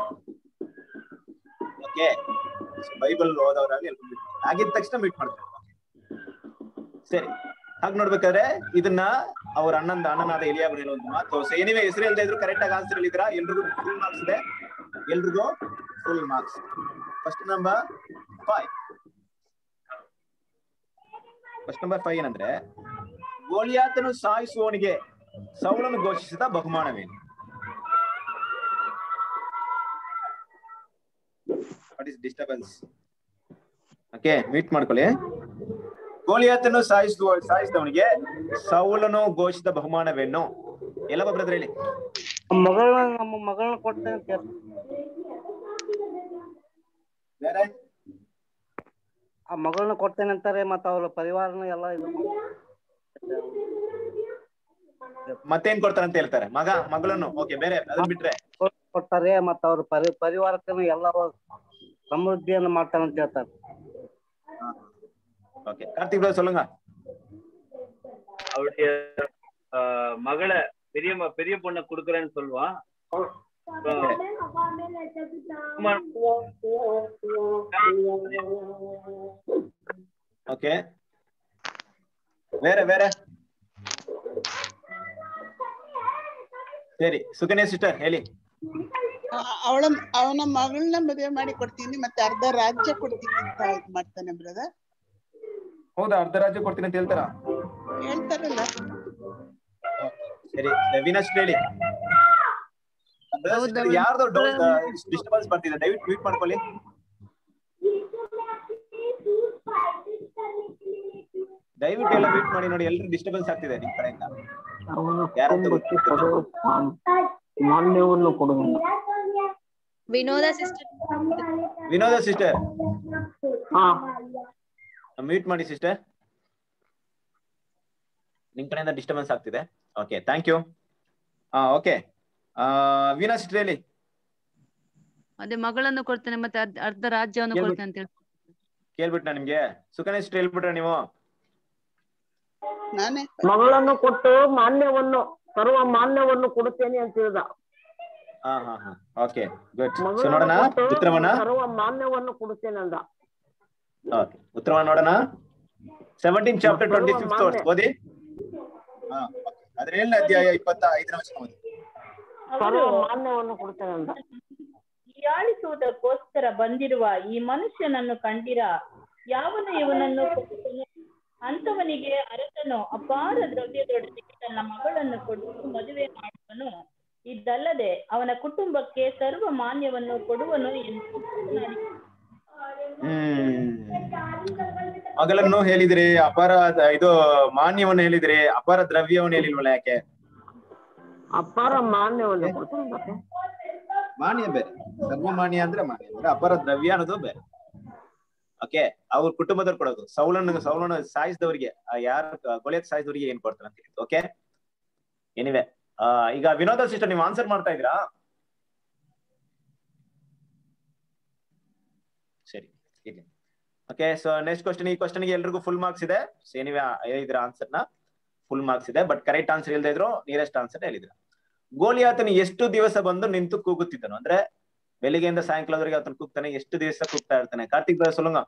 ಓಕೆ ಬೈಬಲ್ ಓದೋರಾಗಿ ಎಲ್ರು meet ಮಾಡ್ಕೊಳ್ಳಿ. ಆಗಿದ ತಕ್ಷಣ ಮೀಟ್ ಮಾಡ್ಕೊಳ್ಳಿ ಸರಿ ಹಾಗೆ ನೋಡ್ಬೇಕಾದ್ರೆ ಇದನ್ನ ಅವ್ರ ಅಣ್ಣಂದ ಅಣ್ಣನಾದ ಎಲಿಯಾಬ್ ಹೇಳುವಂತ ಮಾತು ಸೊ ಎನಿವೆ ಹೆಸರು ಇಲ್ದೇ ಇದ್ರು ಕರೆಕ್ಟ್ ಆಗಿ ಆನ್ಸರ್ ಹೇಳಿದ್ರ ಎಲ್ರಿಗೂ ಫುಲ್ ಮಾರ್ಕ್ಸ್ ಇದೆ ಎಲ್ರಿಗೂ full marks first number five first number five ಏನಂದ್ರೆ ಗೋಲಿಯಾತನು ಸಾಯಿಸುವವನಿಗೆ ಸೌಲನ್ನು ಘೋಷಿಸಿದ ಬಹುಮಾನವೇನು what is disturbance okay mute ಮಾಡ್ಕೊಳ್ಳಿ ಗೋಲಿಯಾತನು ಸಾಯಿಸುವ ಸಾಯಿಸಿದವನಿಗೆ ಸೌಲನು ಘೋಷಿಸಿದ ಬಹುಮಾನವೇನು ಎಲ್ಲ ಬ್ರದರ್ ಹೇಳಿ ನಮ್ಮ ಮಗಳನ್ನ ನಮ್ಮ ಮಗಳನ್ನ ಕೊಟ್ಟೆ ಅಂತ ಹೇಳ್ತಾರೆ. ಬೇರೆ ಆ ಮಗಳನ್ನ ಕೊಡ್ತೇನೆ ಅಂತಾರೆ ಮತ್ತ ಅವ್ರ ಪರಿವಾರನ ಎಲ್ಲ ಇದು ಮತ್ತೇನ್ ಕೊಡ್ತಾರಂತ ಹೇಳ್ತಾರೆ ಮಗ ಮಗಳನ್ನು ಓಕೆ ಬೇರೆ ಅದನ್ನ ಬಿಟ್ರೆ ಕೊಟ್- ಕೊಡ್ತಾರೆ ಮತ್ತ ಅವ್ರ ಪರಿ ಪರಿವಾರಕ್ಕನು ಎಲ್ಲ ಸಮೃದ್ಧಿಯನ್ನು ಮಾಡ್ತಾನೆ ಅಂತ ಹೇಳ್ತಾರೆ ஓகே கார்த்திக் ப்ரோ சொல்லுங்க அவருடைய ஆஹ், மகளை பெரிய ம- பெரிய பொண்ணை கொடுக்குறேன்னு சொல்லுவான் அப்புறம் ஓகே வேற வேற ಸರಿ ಸುಕನ್ಯಾ ಸಿಸ್ಟರ್ ಹೇಳಿ ಅವಳ ಅವನ ಮಗಳನ್ನ ಮದುವೆ ಮಾಡಿ ಕೊಡ್ತೀನಿ ಮತ್ತೆ ಅರ್ಧ ರಾಜ್ಯ ಕೊಡ್ತೀನಿ ಅಂತ ಇದ್ ಮಾಡ್ತಾನೆ ಬ್ರದರ್ ಹೌದಾ ಅರ್ಧ ರಾಜ್ಯ ಕೊಡ್ತೀನಿ ಅಂತ ಹೇಳ್ತಾರ ಹೇಳ್ತಾರಲ್ಲ ಸರಿ ವೀನಸ್ ಹೇಳಿ ಅರ್ಧ ಹೌದಾ ಯಾರ್ದೋ ಡೌಟ್ ಡಿಸ್ಟರ್ಬೆನ್ಸ್ ಬರ್ತಿದೆ ದಯವಿಟ್ಟು ಮ್ಯೂಟ್ ಮಾಡ್ಕೊಳ್ಳಿ ದಯವಿಟ್ಟು ಎಲ್ಲ ಮ್ಯೂಟ್ ಮಾಡಿ ನೋಡಿ ಎಲ್ರು ಡಿಸ್ಟರ್ಬೆನ್ಸ್ ಆಗ್ತಿದೆ ನಿಮ್ ಕಡೆಯಿಂದ ಅವನ ಯಾರಂತ ಕುಟುಂಬಕ್ಕೆ ಕೊಡು ಮಾನ್ಯವನ್ನು ಕೊಡುವನು ವಿನೋದ ಸಿಸ್ಟರ್ ವಿನೋದ ಸಿಸ್ಟರ್ ಹಾ ಮ್ಯೂಟ್ ಮಾಡಿ ಸಿಸ್ಟರ್ ನಿಮ್ ಕಡೆಯಿಂದ ಡಿಸ್ಟರ್ಬೆನ್ಸ್ ಆಗ್ತಿದೆ ಓಕೆ ಥ್ಯಾಂಕ್ ಯು ಹಾ ಓಕೆ ವೀಣಾ ಸಿಸ್ಟರ್ ಹೇಳಿ ಅದೇ ಮಗಳನ್ನು ಕೊಡ್ತೇನೆ ಮತ್ತೆ ಅರ್ಧ- ಅರ್ಧ ರಾಜ್ಯವನ್ನು ಕೇಳ್ಬಿಟ್ಟು- ಕೊಡ್ತೇನೆ ಅಂತ ಹೇಳಿ ಕೇಳ್ಬಿಟ್ನಾ ನಿಮ್ಗೆ ಸುಕನ್ಯಾ ಸಿಸ್ಟರ್ ಹೇಳ್ಬಿಟ್ರ ನೀವು ನಾನೇ ಮಗಳನ್ನು ಕೊಟ್ಟು ಮಾನ್ಯವನ್ನು ಸರ್ವ ಮಾನ್ಯವನ್ನು ಕೊಡುತ್ತೇನೆ ಅಂತ ಹೇಳ್ದ ಹಾ ಹಾ ಹಾ ಓಕೆ ಗುಡ್ ಸೊ ಮಗಳನ್ನು ನೋಡೋಣ ಕೊಟ್ಟು ಉತ್ತರವನ್ನ ಸರ್ವ ಮಾನ್ಯವನ್ನು ಕೊಡುತ್ತೇನೆ ಅಂದ ಓಕೆ ಉತ್ತರವನ್ನ ನೋಡೋಣ seventeen chapter twenty fifth verse ಓದಿ ಹಾ ಅದ್ರ ಏಳನೇ ಅಧ್ಯಾಯ ಇಪ್ಪತ್ತ ಐದನೇ ವಚನ ಓದಿ ಸರ್ವ ಮಾನ್ಯವನ್ನು ಕೊಡುತ್ತೇನೆ ಅಂದ ಹೀಯಾಳಿಸುವುದಕ್ಕೋಸ್ಕರ ಬಂದಿರುವ ಈ ಮನುಷ್ಯನನ್ನು ಕಂಡಿರ ಯಾವನು ಇವನನ್ನು ಕೊಡುವನೋ ಅಂತವನಿಗೆ ಅರಸನು ಅಪಾರ ದ್ರವ್ಯದೊಡನೆ ತನ್ನ ಮಗಳನ್ನು ಕೊಟ್ಟು ಮದುವೆ ಮಾಡುವನು ಇದಲ್ಲದೆ ಅವನ ಕುಟುಂಬಕ್ಕೆ ಸರ್ವ ಮಾನ್ಯವನ್ನು ಕೊಡುವನು ಎಂದು ಮಾತನಾಡಿದನು. ಹ್ಮ್ ಮಗಳನ್ನು ಹೇಳಿದ್ರಿ ಅಪಾರ ಇದು ಮಾನ್ಯವನ್ನು ಹೇಳಿದ್ರಿ ಅಪಾರ ದ್ರವ್ಯವನ್ನು ಹೇಳಿಲ್ವಲ್ಲ ಯಾಕೆ ಅಪಾರ ಮಾನ್ಯವನ್ನು ಕೊಡ್ತೇನೆ ಮತ್ತೆ ಮಾನ್ಯ ಬೇರೆ ಸರ್ವಮಾನ್ಯ ಅಂದ್ರೆ ಮಾನ್ಯ ಅಂದ್ರೆ ಅಪಾರ ದ್ರವ್ಯ ಅನ್ನೋದು ಬೇರೆ ಓಕೆ ಅವ್ರ ಕುಟುಂಬದವ್ರು ಕೊಡೋದು ಸೌಲನ್ನು ಸೌಲನ್ನು ಸಾಯಿಸಿದವರಿಗೆ ಯಾರ ಗೊಳಿಯತ್ ಸಾಯಿಸಿದವರಿಗೆ ಏನ್ ಕೊಡ್ತಾರೆ ಅಂತ ಹೇಳಿದ್ದು ಓಕೆ ಏನಿವೆ ಆ ಈಗ ವಿನೋದ ಸಿಸ್ಟರ್ ನೀವು ಆನ್ಸರ್ ಮಾಡ್ತಾ ಇದ್ದೀರಾ ಸರಿ ಇರ್ಲಿ ಓಕೆ ಸೊ ನೆಕ್ಸ್ಟ್ ಕ್ವಶನ್ ಈ ಕ್ವಶನ್ ಗೆ ಎಲ್ರಿಗೂ ಫುಲ್ ಮಾರ್ಕ್ಸ್ ಇದೆ ಸೊ ಏನಿವೆ ಹೇಳಿದ್ರ ಆನ್ಸರ್ ನ ಫುಲ್ ಮಾರ್ಕ್ಸ್ ಇದೆ ಬಟ್ ಕರೆಕ್ಟ್ ಆನ್ಸರ್ ಇಲ್ದೇ ಇದ್ರು ನಿಯರೆಸ್ಟ್ ಆನ್ಸರ್ ಹೇಳಿದ್ರ ಗೋಲಿಯಾತನು ಎಷ್ಟು ದಿವಸ ಬಂದು ನಿಂತು ಕೂಗುತ್ತಿದ್ದನು ಅಂದ್ರೆ ಬೆಳಿಗ್ಗೆಯಿಂದ ಸಾಯಂಕಾಲದವರೆಗೆ ಆತನು ಕೂಗ್ತಾನೆ ಎಷ್ಟು ದಿವಸ ಕೂಗ್ತಾ ಇರ್ತಾನೆ ಕಾರ್ತಿಕ್ ಬ್ರದರ್ சொல்லுங்க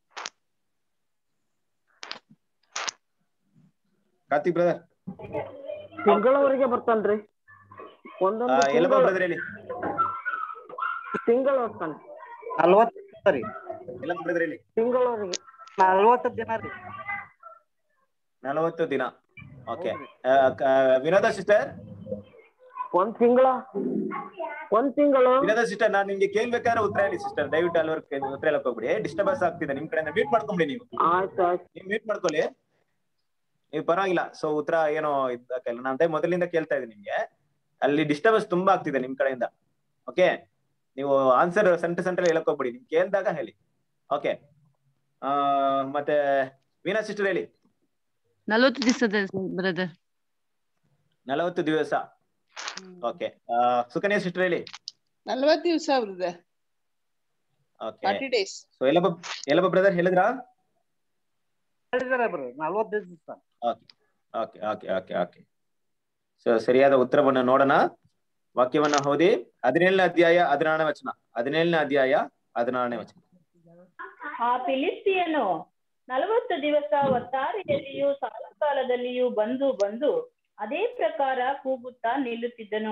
ಕಾರ್ತಿಕ್ ಬ್ರದರ್ ತಿಂಗಳವರೆಗೆ ಬರ್ತಾನ್ರಿ ಒಂದೊಂದು ಎಲ್ಲಪ್ಪ ತಿಂಗಳು ಬ್ರದರ್ ಹೇಳಿ ತಿಂಗಳು ಬರ್ತಾನೆ ನಲ್ವತ್ತು ರೀ ಎಲ್ಲಪ್ಪ ಬ್ರದರ್ ಹೇಳಿ ತಿಂಗಳವರೆಗೆ ನಲ್ವತ್ತು ದಿನ ರೀ ನಲವತ್ತು ದಿನ ಓಕೆ ವಿನೋದ ಸಿಸ್ಟರ್ ಒಂದ್ ತಿಂಗಳ ಒಂದ್ ತಿಂಗಳು ವಿನೋದ ಸಿಸ್ಟರ್ ನಾನು ನಿಮ್ಗೆ ಕೇಳ್ಬೇಕಾದ್ರೆ ಉತ್ತರ ಹೇಳಿ ಸಿಸ್ಟರ್ ದಯವಿಟ್ಟು ಅಲ್ವರ್ ಉತ್ತರ ಹೇಳಕ್ ಹೋಗ್ಬಿಡಿ ಡಿಸ್ಟರ್ಬೆನ್ಸ್ ಆಗ್ತಿದೆ ನಿಮ್ ಕಡೆಯಿಂದ ಮ್ಯೂಟ್ ಮಾಡ್ಕೊಂಬಿಡಿ ನೀವು ಆಯ್ತು ಆಯ್ತು ನೀವು ಮ್ಯೂಟ್ ಮಾಡ್ಕೊಳ್ಳಿ ನೀವು ಪರವಾಗಿಲ್ಲ ಸೊ ಉತ್ತರ ಏನೋ ಇದ್ದಕ್ಕೆಲ್ಲ ನಾನು ಅದೇ ಮೊದಲಿಂದ ಕೇಳ್ತಾ ಇದ್ದೀನಿ ನಿಮ್ಗೆ ಅಲ್ಲಿ ಡಿಸ್ಟರ್ಬೆನ್ಸ್ ತುಂಬಾ ಆಗ್ತಿದೆ ನಿಮ್ ಕಡೆಯಿಂದ ಓಕೆ ನೀವು ಆನ್ಸರ್ ಸೆಂಟರ್ ಸೆಂಟರ್ ಹೇಳಕ್ ಹೋಗ್ಬಿಡಿ ನಿಮ್ ಕೇಳ್ದಾಗ ಹೇಳಿ ಓಕೆ ಆ ಮತ್ತೆ ವೀಣಾ ಸಿಸ್ಟರ್ ಹೇಳಿ ನಲವತ್ತು ದಿವಸದ ಬ್ರದರ್ ನಲವತ್ತು ದಿವಸ ಓಕೆ ಸುಕನ್ಯಾ ಸಿಸ್ಟರ್ ಹೇಳಿ ನಲ್ವತ್ ದಿವಸ ಅವ್ರದ್ದು okay forty days so Yellappa Yellappa brother ಹೇಳಿದ್ರಾ ಹೇಳಿದಾರೆ ಬ್ರೋ ನಲ್ವತ್ತು ದಿವಸ okay okay okay okay so ಸರಿಯಾದ ಉತ್ತರವನ್ನು ನೋಡೋಣ ವಾಕ್ಯವನ್ನ ಓದಿ ಹದಿನೇಳನೇ ಅಧ್ಯಾಯ ಹದಿನಾರನೇ ವಚನ ಹದಿನೇಳನೇ ಅಧ್ಯಾಯ ಹದಿನಾರನೇ ವಚನ ಆ ಫಿಲಿಸ್ತಿಯನು ನಲವತ್ತು ದಿವಸ ಒತ್ತಾರೆಯಲ್ಲಿಯೂ ಸಾಯಂಕಾಲದಲ್ಲಿಯೂ ಬಂದು ಬಂದು ಅದೇ ಪ್ರಕಾರ ಕೂಗುತ್ತಾ ನಿಲ್ಲುತ್ತಿದ್ದನು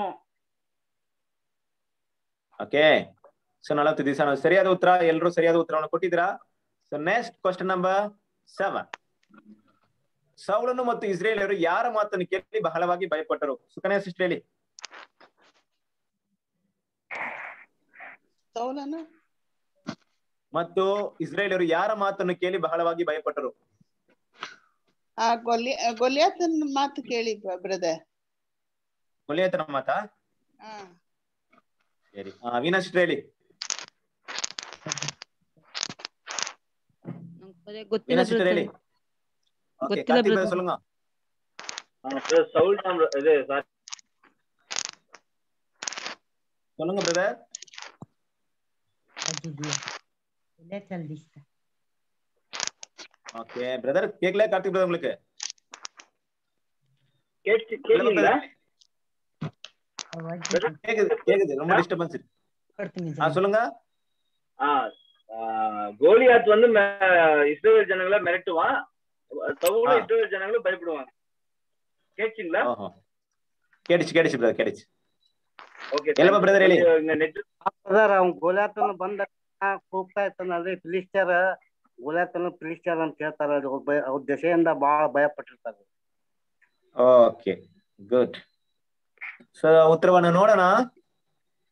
ಓಕೆ ಸೊ ನಲವತ್ತು ದಿವಸ ಸರಿಯಾದ ಉತ್ತರ ಎಲ್ಲರೂ ಸರಿಯಾದ ಉತ್ತರವನ್ನು ಕೊಟ್ಟಿದ್ದೀರಾ so next question number seven ಸೌಲನು ಮತ್ತು ಇಸ್ರೇಲಿಯರು ಯಾರ ಮಾತನ್ನು ಕೇಳಿ ಬಹಳವಾಗಿ ಭಯಪಟ್ಟರು ಸುಕನ್ಯಾ ಸಿಸ್ಟರ್ ಹೇಳಿ ಸೌಲನ ಮತ್ತು ಇಸ್ರೇಲಿಯರು ಯಾರ ಮಾತನ್ನು ಕೇಳಿ ಬಹಳವಾಗಿ ಭಯಪಟ್ಟರು ಆ ಗೊಲಿ ಗೊಲಿಯಾತನ ಮಾತು ಕೇಳಿ ಬ್ರದರ್ ಗೊಲಿಯಾತನ ಮಾತಾ ಹಾ ಸರಿ ಆ, ವೀಣಾ ಸಿಸ್ಟರ್ ಹೇಳಿ ಅದೇ ಗೊತ್ತಿಲ್ಲ ವೀಣಾ ಸಿಸ್ಟರ್ brother. ಹೇಳಿ ಓಕೆ ಗೊತ್ತಿಲ್ಲ ಕಾರ್ತಿಕ್ brother. சொல்லுங்க ಸೌಲ್ ನಮ್ಮ- ಇದು sorry. சொல்லுங்க பிரதர் ஓகே பிரதர் கேக்கல கார்த்திக் பிரதர் உங்களுக்கு கேட்டு- சொல்லுங்க கேக்குறீங்களா? brother. கேக்குது கேக்குது ரொம்ப டிஸ்டர்பன்ஸ் இருக்கு ஆ சொல்லுங்க ஆ, ஆ, கோலியாத் வந்து மெ- இஸ்ரவேல் ஜனங்களை மிரட்டுவான் சவுலும் ஆ. இஸ்ரவேல் ஜனங்களும் பயப்படுவாங்க கேட்குங்களா ஓஹோ கேடிச்சு கேடிச்சு பிரதர் கேடிச்சு ಓಕೆ ಎಲ್ಲಪ್ಪ brother ಹೇಳಿ. ನೆಟ್ ಬ್ರದರ್ ಅವ್ನ್ ಗೋಲ್ಯಾತನ ಬಂದ ಕೂಗ್ತಾ ಇರ್ತಾನಲ್ರಿ ಫಿಲಿಸ್ಟರ್ ಗೋಲ್ಯಾತನ ಫಿಲಿಸ್ಟರ್ ಅಂತ ಹೇಳ್ತಾರ ಅವ್ರ ಭಯ ಅವ್ರ ದಶೆಯಿಂದ ಬಹಳ ಭಯ ಪಟ್ಟಿರ್ತಾರ ಓಕೆ ಗುಡ್ ಸೊ ಉತ್ತರವನ್ನು ನೋಡೋಣ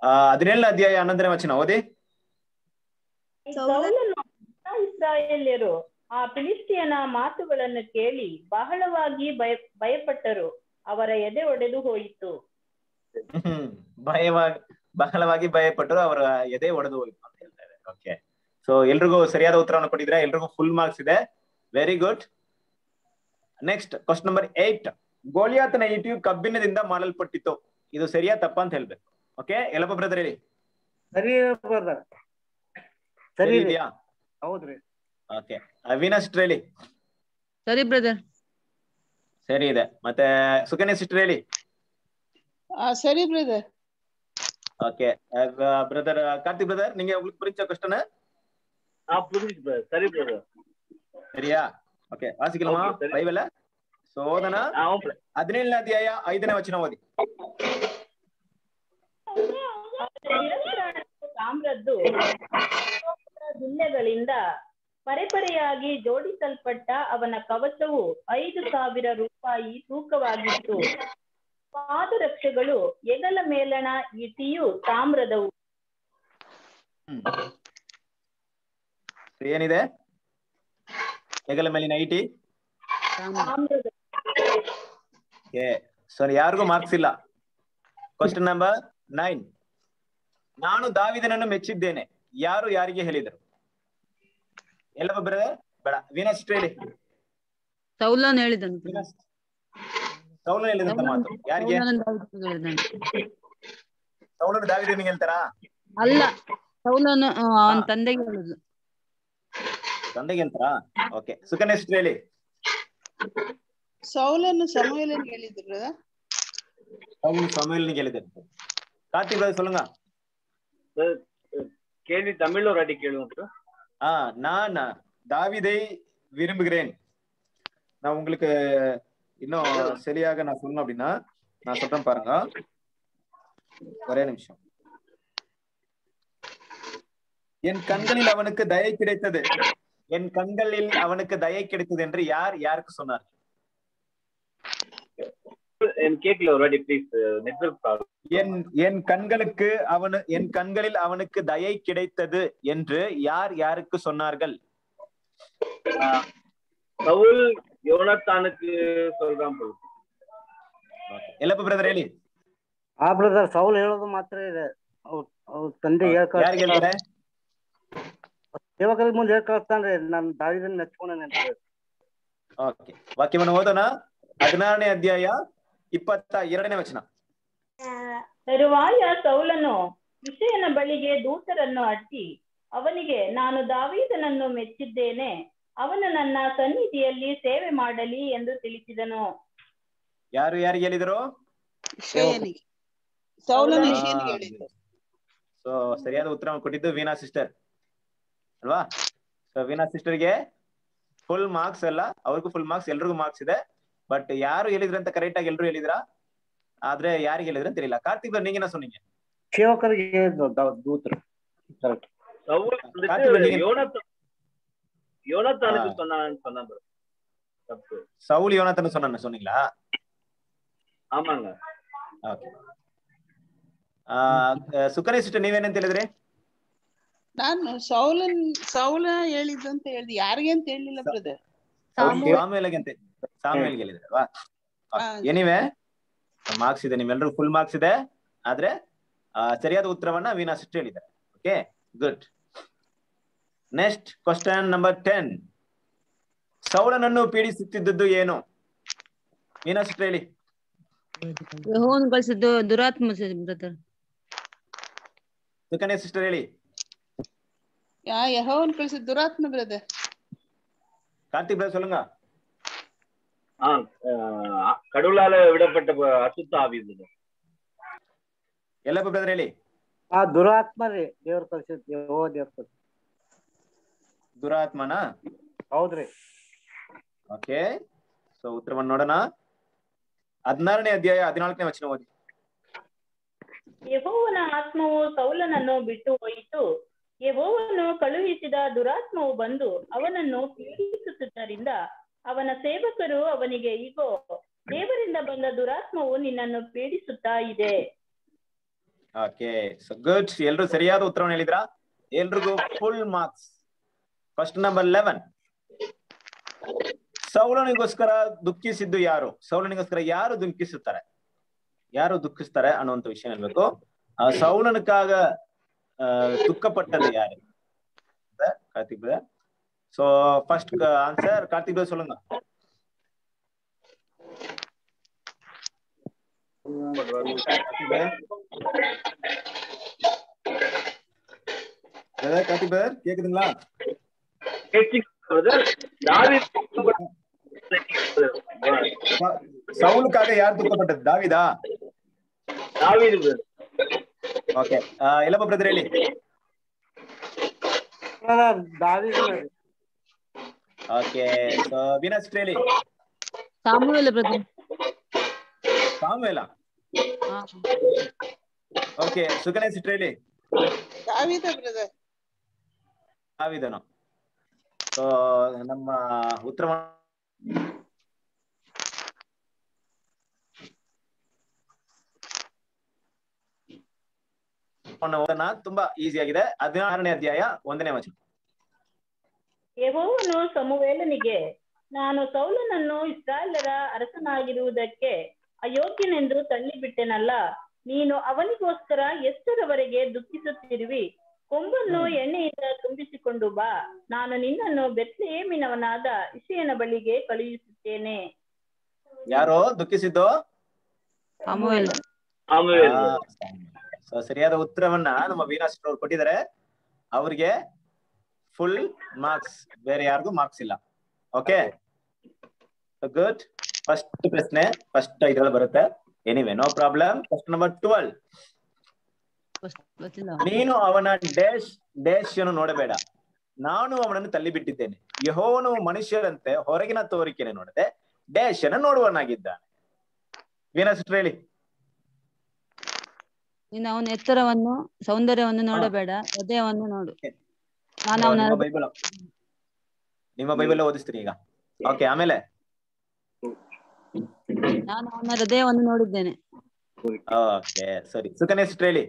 ಆ ಹದಿನೇಳನೇ ಅಧ್ಯಾಯ ಹನ್ನೊಂದನೇ ವಚನ ಓದಿ ಸೌಲನು ಎಲ್ಲಾ ಇಸ್ರಾಯೇಲ್ಯರು ಆ ಫಿಲಿಸ್ಟಿಯನ ಮಾತುಗಳನ್ನು ಕೇಳಿ ಬಹಳವಾಗಿ ಭಯ ಭಯಪಟ್ಟರು ಅವರ ಎದೆ ಒಡೆದು ಹೋಯಿತು ಹ್ಮ್ ಭಯವಾಗಿ ಬಹಳವಾಗಿ ಭಯಪಟ್ಟರು ಅವರ ಎದೆ ಒಡೆದು ಹೋಯ್ತು ಅಂತ ಹೇಳ್ತಾರೆ ಓಕೆ ಸೊ ಎಲ್ರಿಗೂ ಸರಿಯಾದ ಉತ್ತರವನ್ನು ಕೊಟ್ಟಿದ್ರೆ ಎಲ್ರಿಗೂ ಫುಲ್ ಮಾರ್ಕ್ಸ್ ಇದೆ very good next question number eight ಗೋಲಿಯಾತನ ಈಟಿಯು ಕಬ್ಬಿಣದಿಂದ ಮಾಡಲ್ಪಟ್ಟಿತ್ತು ಇದು ಸರಿಯಾ ತಪ್ಪಾ ಅಂತ ಹೇಳ್ಬೇಕು ಓಕೆ ಎಲ್ಲಪ್ಪ ಬ್ರದರ್ ಹೇಳಿ ಸರಿ ಬ್ರದರ್ ಸರಿ ಸರಿ ರೀ. ಇದೆಯಾ ಹೌದ್ರಿ ಓಕೆ ಅವಿನಾಶ್ ಹೇಳಿ ಸರಿ ಬ್ರದರ್ ಸರಿ ಇದೆ ಮತ್ತೆ ಸುಕನ್ಯಾ ಸಿಸ್ಟರ್ ಹೇಳಿ ಆ, ಸರಿ brother okay brother Karthik brother ನಿಂಗೆ உங்களுக்கு புரிஞ்ச கொஸ்டின் ஆ புரிஞ்சுச்சு brother. சரி brother. சரியா ಓಕೆ ವಾಸಿಕಲಮ Okay, ಸರಿ. ಬೈಬಲ್ ಸೋದನ ஆ, ஆமா brother. ಹದಿನೇಳನೇ ಅಧ್ಯಾಯ ಐದನೇ ವಚನ ಓದಿ ತಾಮ್ರದ್ದು ಜಿಲ್ಲೆಗಳಿಂದ ಪರೆಪರೆಯಾಗಿ ಜೋಡಿಸಲ್ಪಟ್ಟ ಅವನ ಕವಚವು ಐದು ಸಾವಿರ ರೂಪಾಯಿ ತೂಕವಾಗಿತ್ತು ಪಾದರಕ್ಷೆಗಳು ಎಗಲ ಮೇಲಣ ಇಟಿಯು ತಾಮ್ರದವು ಏನಿದೆ ಹೆಗಲ ಮೇಲಿನ ಐಟಿ ತಾಮ್ರದ ಓಕೆ ಸೊ ಯಾರಿಗೂ ಮಾರ್ಕ್ಸ್ ಇಲ್ಲ ಕ್ವಶನ್ ನಂಬರ್ ನೈನ್ ನಾನು ದಾವಿದನನ್ನು ಮೆಚ್ಚಿದ್ದೇನೆ ಯಾರು ಯಾರಿಗೆ ಹೇಳಿದರು ಎಲ್ಲ ಬ್ರದರ್ ಬೇಡ ವೀನಸ್ ಹೇಳಿ ಸೌಲನ್ ಹೇಳಿದನು ಸೌಲನ್ ಹೇಳಿದಂತ ಮಾತು ಯಾರಿಗೆ ಸೌಲನ ದಾವೀದನಿಗೆ ಹೇಳಿದನು ಸೌಲನು ದಾವಿದನಿಗೆ ಹೇಳ್ತಾರಾ ಅಲ್ಲ ಸೌಲನು ಆ, ಅವನ ತಂದೆಗೆ ಹೇಳಿದ್ರು ತಂದೆಗೆ ಹೇಳ್ತಾರಾ ಓಕೆ ಸುಕನ್ಯಾ sister ಹೇಳಿ ಸೌಲನ್ನು ಸಮಯಲನ್ನು ಹೇಳಿದ್ರು brother. சவுல் சமையல்னு கேளுது கார்த்திக் brother சொல்லுங்க Brother, கேள்வி தமிழ்ல ஒரு அடி கேளுங்க bro. ஆ நான் தாவிதை விரும்புகிறேன் நான் உங்களுக்கு இன்னும் சரியாக நான் சொல்லணும் அப்படின்னா நான் சொல்றேன் பாருங்க ஒரே நிமிஷம் என் கண்களில் அவனுக்கு தயை கிடைத்தது என் கண்களில் அவனுக்கு தயை கிடைத்தது என்று யார் யாருக்கு சொன்னார் எனக்கு கேட்கல ஒரு வாட்டி ப்ளீஸ் நெட்வொர்க் ப்ராப்ளம் என் என் கண்களுக்கு அவனு என் கண்களில் அவனுக்கு தயை கிடைத்தது என்று யார் யாருக்கு சொன்னார்கள் சவுல் யோனத்தானுக்கு சொல்றான் போல ಎಲ್ಲಪ್ಪ ಬ್ರದರ್ ಹೇಳಿ ಆ ಬ್ರದರ್ ಸೌಲ್ ಹೇಳೋದು ಮಾತ್ರ ಇದೆ ಅವ್ರ ಅವ್ರ ತಂದೆ ಯಾರಿಗೆ ಹೇಳ್ತಾರೆ ಸೇವಕರ ಮುಂದೆ ಹೇಳ್ ಕಳಿಸ್ತಾನ್ರಿ ನಾನು ದಾವಿದನ್ ಮೆಚ್ಕೊಂಡೇನೆ ಅಂತ ಹೇಳಿ. ಓಕೆ ವಾಕ್ಯವನ್ನು ಓದೋಣ ಹದಿನಾರನೇ ಅಧ್ಯಾಯ ಇಪ್ಪತ್ತ ಎರಡನೇ ವಚನ ತರುವಾಯ ಸೌಲನು ವಿಷಯನ ಬಳಿಗೆ ದೂತರನ್ನು ಅಟ್ಟಿ ಅವನಿಗೆ ನಾನು ದಾವೀದನನ್ನು ಮೆಚ್ಚಿದ್ದೇನೆ ಅವನು ನನ್ನ ಸನ್ನಿಧಿಯಲ್ಲಿ ಸೇವೆ ಮಾಡಲಿ ಎಂದು ತಿಳಿಸಿದನು ಯಾರು ಯಾರಿಗೆ ಹೇಳಿದರು ಇಷಯನಿಗೆ ಸೌಲನು ಇಷಯನಿಗೆ ಹೇಳಿದ್ದು ಸೊ ಸರಿಯಾದ ಉತ್ತರ ಕೊಟ್ಟಿದ್ದು ವೀಣಾ ಸಿಸ್ಟರ್ ಅಲ್ವಾ ಸೊ ವೀಣಾ ಸಿಸ್ಟರ್ಗೆ ಫುಲ್ ಮಾರ್ಕ್ಸ್ ಅಲ್ಲ ಅವ್ರಿಗೂ ಫುಲ್ ಮಾರ್ಕ್ಸ್ ಎಲ್ರಿಗೂ ಮಾರ್ಕ್ಸ್ ಇದೆ ಬಟ್ ಯಾರು ಹೇಳಿದ್ರು ಅಂತ ಕರೆಕ್ಟ್ ಆಗಿ ಎಲ್ರು ಹೇಳಿದ್ರ ಆದ್ರೆ ಯಾರಿಗೆ ಹೇಳಿದ್ರು ಅಂತ ತಿಳಿಲ್ಲ ಕಾರ್ತಿಕ್ ನೀಗೇನ சொன்னீங்க ಸೇವಕರಿಗೆ ಹೇಳಿದ್ದು ದ- ದೂತರು ಕರೆಕ್ಟ್ சவுல் கார்த்திக் வந்துட்டு நீங்க- யோனத்தான் யோனத்தானுக்கு ஆ. சொன்னான்னு சொன்னான் bro. தப்பு சவுல் யோனாத்தன் சொன்ன சொன்னீங்களா ஆமாங்க ಓಕೆ ಸುಕನ್ಯ ಸಿಸ್ಟರ್ ನೀವೇನಂತ ಹೇಳಿದ್ರಿ ನಾನು ಸೌಲನ್ ಸೌಲ ಹೇಳಿದ್ದು ಅಂತ ಹೇಳ್ದೆ ಯಾರಿಗೆ ಅಂತ ಹೇಳಿಲ್ಲ ಬ್ರದರ್ ಸಾಮೇಲ್ಗೆ ಅಂತ ಸಾಮೇಲ್ಗೆ ಹೇಳಿದ್ರಲ್ವಾ ಹಾ. ಎನಿವೆ ಮಾರ್ಕ್ಸ್ ಇದೆ ನಿಮ್ಮೆಲ್ಲರೂ ಫುಲ್ ಮಾರ್ಕ್ಸ್ ಇದೆ ಆದ್ರೆ ಆ, ಸರಿಯಾದ ಉತ್ತರವನ್ನ ವೀಣಾ ಸಿಸ್ಟರ್ ಹೇಳಿದ್ದಾರೆ okay good next question number ten ಸೌಳನನ್ನು ಪೀಡಿಸುತ್ತಿದ್ದದ್ದು ಏನು ವೀಣಾ ಸಿಸ್ಟರ್ ಹೇಳಿ ಯೆಹೋವನು ಕಳಿಸಿದ್ದು ದುರಾತ್ಮ ಬ್ರದರ್ ಸುಕನ್ಯಾ ಸಿಸ್ಟರ್ ಹೇಳಿ ಯಾ ಯಹೋವನ್ ಕಳಿಸಿದ ದುರಾತ್ಮ ಬ್ರದರ್ ಕಾರ್ತಿಕ್ ಬ್ರದರ್ சொல்லுங்க ஆ ஆஹ் கடவுளால விடப்பட்ட ப- அசுத்த ஆவி இருந்தது ಎಲ್ಲಪ್ಪ ಬ್ರದರ್ ಹೇಳಿ ಆ ದುರಾತ್ಮ ರೀ ದೇವ್ರ ಕಳ್ಸಿದ್ ಓ ದೇವ್ರ ಕಳ್ಸಿದ್ ದುರಾತ್ಮನ ಹೌದ್ರಿ ಓಕೆ ಸೊ ಉತ್ತರವನ್ನು ನೋಡೋಣ ಹದಿನಾರನೇ ಅಧ್ಯಾಯ ಹದಿನಾಲ್ಕನೇ ವಚನ ಓದಿ ಯೆಹೋವನ ಆತ್ಮವು ಸೌಲನನ್ನು ಬಿಟ್ಟು ಹೋಯಿತು ಯೆಹೋವನು ಕಳುಹಿಸಿದ ದುರಾತ್ಮವು ಬಂದು ಅವನನ್ನು ಪೀಡಿಸುತ್ತಿದ್ದರಿಂದ ಅವನ ಸೇವಕರು ಅವನಿಗೆ ಇಗೋ ದೇವರಿಂದ ಬಂದ ದುರಾತ್ಮವು ನಿನ್ನನ್ನು ಪೀಡಿಸುತ್ತಾ ಇದೆ ಓಕೆ ಸೊ ಗುಡ್ ಎಲ್ರು ಸರಿಯಾದ ಉತ್ತರವನ್ನು ಹೇಳಿದ್ರಾ ಎಲ್ರಿಗೂ full marks first number eleven ಸೌಲನಿಗೋಸ್ಕರ ದುಃಖಿಸಿದ್ದು ಯಾರು ಸೌಲನಿಗೋಸ್ಕರ ಯಾರು ದುಃಖಿಸುತ್ತಾರೆ ಯಾರು ದುಃಖಿಸ್ತಾರೆ ಅನ್ನುವಂತ ವಿಷಯ ಹೇಳ್ಬೇಕು ಆ ಸೌಲನಕ್ಕಾಗ ಆ, ದುಃಖಪಟ್ಟது யாரு Karthik brother so first answer Karthik brother சொல்லுங்க Karthik brother. brother, Karthik brother கேக்குதுங்களா ச- சவுலுக்காக யார் துக்கப்பட்டது தாவிதா தாவீது ஓகே இளம பிரதர் ಹೇಳಿ ದಾವಿದನ ಓಕೆ ಸೊ ವಿನಸ್ ಹೇಳಿ ಸಾಮುವೇಲ ಬ್ರದರ್ ಸಾಮುವೇಲ ಓಕೆ ಸುಗಣೇಶ್ ಹೇಳಿ ದಾವಿದ ಬ್ರದರ್ ನಾವಿದನು ಸೊ ನಮ್ಮ ಉತ್ತರ ಓದೋಣ ತುಂಬಾ ಈಸಿ ಆಗಿದೆ ಹದಿನಾರನೇ ಅಧ್ಯಾಯ ಒಂದನೇ ವಚನ ಯೆಹೋವನು ಸಮುವೇಲನಿಗೆ ನಾನು ಸೌಲನನ್ನು ಇಸ್ರಾಯೇಲರ ಅರಸನಾಗಿರುವುದಕ್ಕೆ ಅಯೋಗ್ಯನೆಂದು ತಳ್ಳಿಬಿಟ್ಟೆನಲ್ಲ ನೀನು ಅವನಿಗೋಸ್ಕರ ಎಷ್ಟರವರೆಗೆ ದುಃಖಿಸುತ್ತಿರುವಿ ಕೊಂಬನ್ನು ಎಣ್ಣೆಯಿಂದ ತುಂಬಿಸಿಕೊಂಡು ಬಾ ನಾನು ನಿನ್ನನ್ನು ಬೆತ್ಲೆಯೇಮಿನವನಾದ ಇಷಯನ ಬಳಿಗೆ ಕಳುಹಿಸುತ್ತೇನೆ ಯಾರೋ ದುಃಖಿಸಿದ್ದು ಸಾಮುವೇಲ ಸಾಮುವೇಲ್. ಸೊ ಸರಿಯಾದ ಉತ್ತರವನ್ನ ನಮ್ಮ ವೀನಾಶ್ ಅವ್ರು ಕೊಟ್ಟಿದ್ದಾರೆ ಅವ್ರಿಗೆ ಫುಲ್ ಮಾರ್ಕ್ಸ್ ಬೇರೆ ಯಾರಿಗೂ ಮಾರ್ಕ್ಸ್ ಇಲ್ಲ ಓಕೆ ಗುಡ್ ಫಸ್ಟ್ ಪ್ರಶ್ನೆ ಫಸ್ಟ್ ಇದ್ರಲ್ಲಿ ಬರುತ್ತೆ anyway no problem first number twelve ಗೊತ್ತಿಲ್ಲ ನೀನು ಅವನ ಡ್ಯಾಶ್ ಡ್ಯಾಶ್ ಅನ್ನು ನೋಡಬೇಡ ನಾನು ಅವನನ್ನು ತಳ್ಳಿಬಿಟ್ಟಿದ್ದೇನೆ ಯಹೋವನು ಮನುಷ್ಯರಂತೆ ಹೊರಗಿನ ತೋರಿಕೆನೆ ನೋಡದೆ ಡ್ಯಾಶ್ ಅನ್ನು ನೋಡುವನಾಗಿದ್ದಾನೆ ವೀನಸ್ ಹೇಳಿ ನೀನು ಅವನ ಎತ್ತರವನ್ನು ಸೌಂದರ್ಯವನ್ನು ನೋಡಬೇಡ ಹೃದಯವನ್ನು ನೋಡು ನಾನು ಅವನ ನಿಮ್ಮ ಬೈಬಲ್ ನಿಮ್ಮ ಬೈಬಲ್ ಓದಿಸ್ತೀನಿ ಈಗ ಓಕೆ ಆಮೇಲೆ ನಾನು ಅವನ ಹೃದಯವನ್ನು ನೋಡಿದ್ದೇನೆ ಓಕೆ ಸರಿ ಸುಕನ್ಯಾ ಹೇಳಿ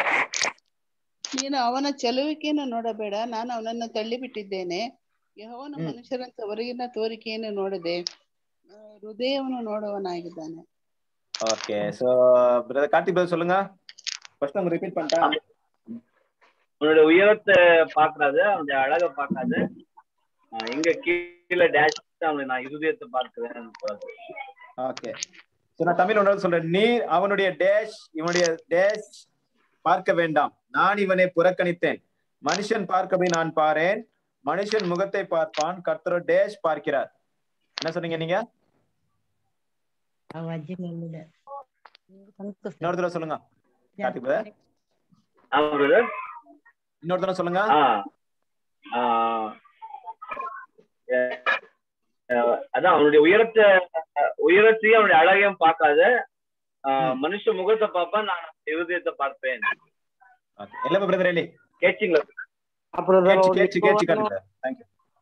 ನೀನು ಅವನ ಚಲುವಿಕೆಯನ್ನು ನೋಡಬೇಡ ನಾನು ಅವನನ್ನು ತಳ್ಳಿಬಿಟ್ಟಿದ್ದೇನೆ ಯಹೋವನ ಹ್ಮ್. ಮನುಷ್ಯರಂತ ಹೊರಗಿನ ತೋರಿಕೆಯನ್ನು ನೋಡದೆ ಆ, ಹೃದಯವನ್ನು ನೋಡುವನಾಗಿದ್ದಾನೆ okay so brother Karthik brother சொல்லுங்க ஃபர்ஸ்ட் நம்ம ரிப்பீட் பண்ணிட்டா அவனோட உயரத்தை பாக்குறாது அவனுடைய அழக பார்க்காது ஆஹ் எங்க கீழே டேஷ் அவனை நான் இருதயத்தை பார்க்கிறேன் ஓகே சோ நான் தமிழ் ஒன்றாவது சொல்றேன் நீ அவனுடைய டேஷ் இவனுடைய டேஷ் பார்க்க வேண்டாம் நான் இவனை புறக்கணித்தேன் மனுஷன் பார்க்கவே நான் பாரேன் மனுஷன் முகத்தை பார்ப்பான் கர்த்தரோ டேஷ் பார்க்கிறார் என்ன சொன்னீங்க நீங்க இன்னொரு தடவை சொல்லுங்க கார்த்திக் பிரதர் ஆமா பிரதர் இன்னொரு தடவை சொல்லுங்க ஆஹ் ஆஹ் அஹ் அஹ் அதான் அவனுடைய உயரத்தை உயரத்தையும் அவனுடைய அழகையும் பார்க்காத ஆஹ் மனுஷ முகத்தை பார்ப்பேன் நான் இருதயத்தை பார்ப்பேன் ಎಲ್ಲ ಬ್ರದರ್ ಹೇಳಿ கேச்சிங்களா ಆ ಬ್ರದರ್ ಕೇಚ್ ಕೇಚ್ ಕೇಚ್ ಕಾಣ್ತದೆ ಥ್ಯಾಂಕ್ ಯು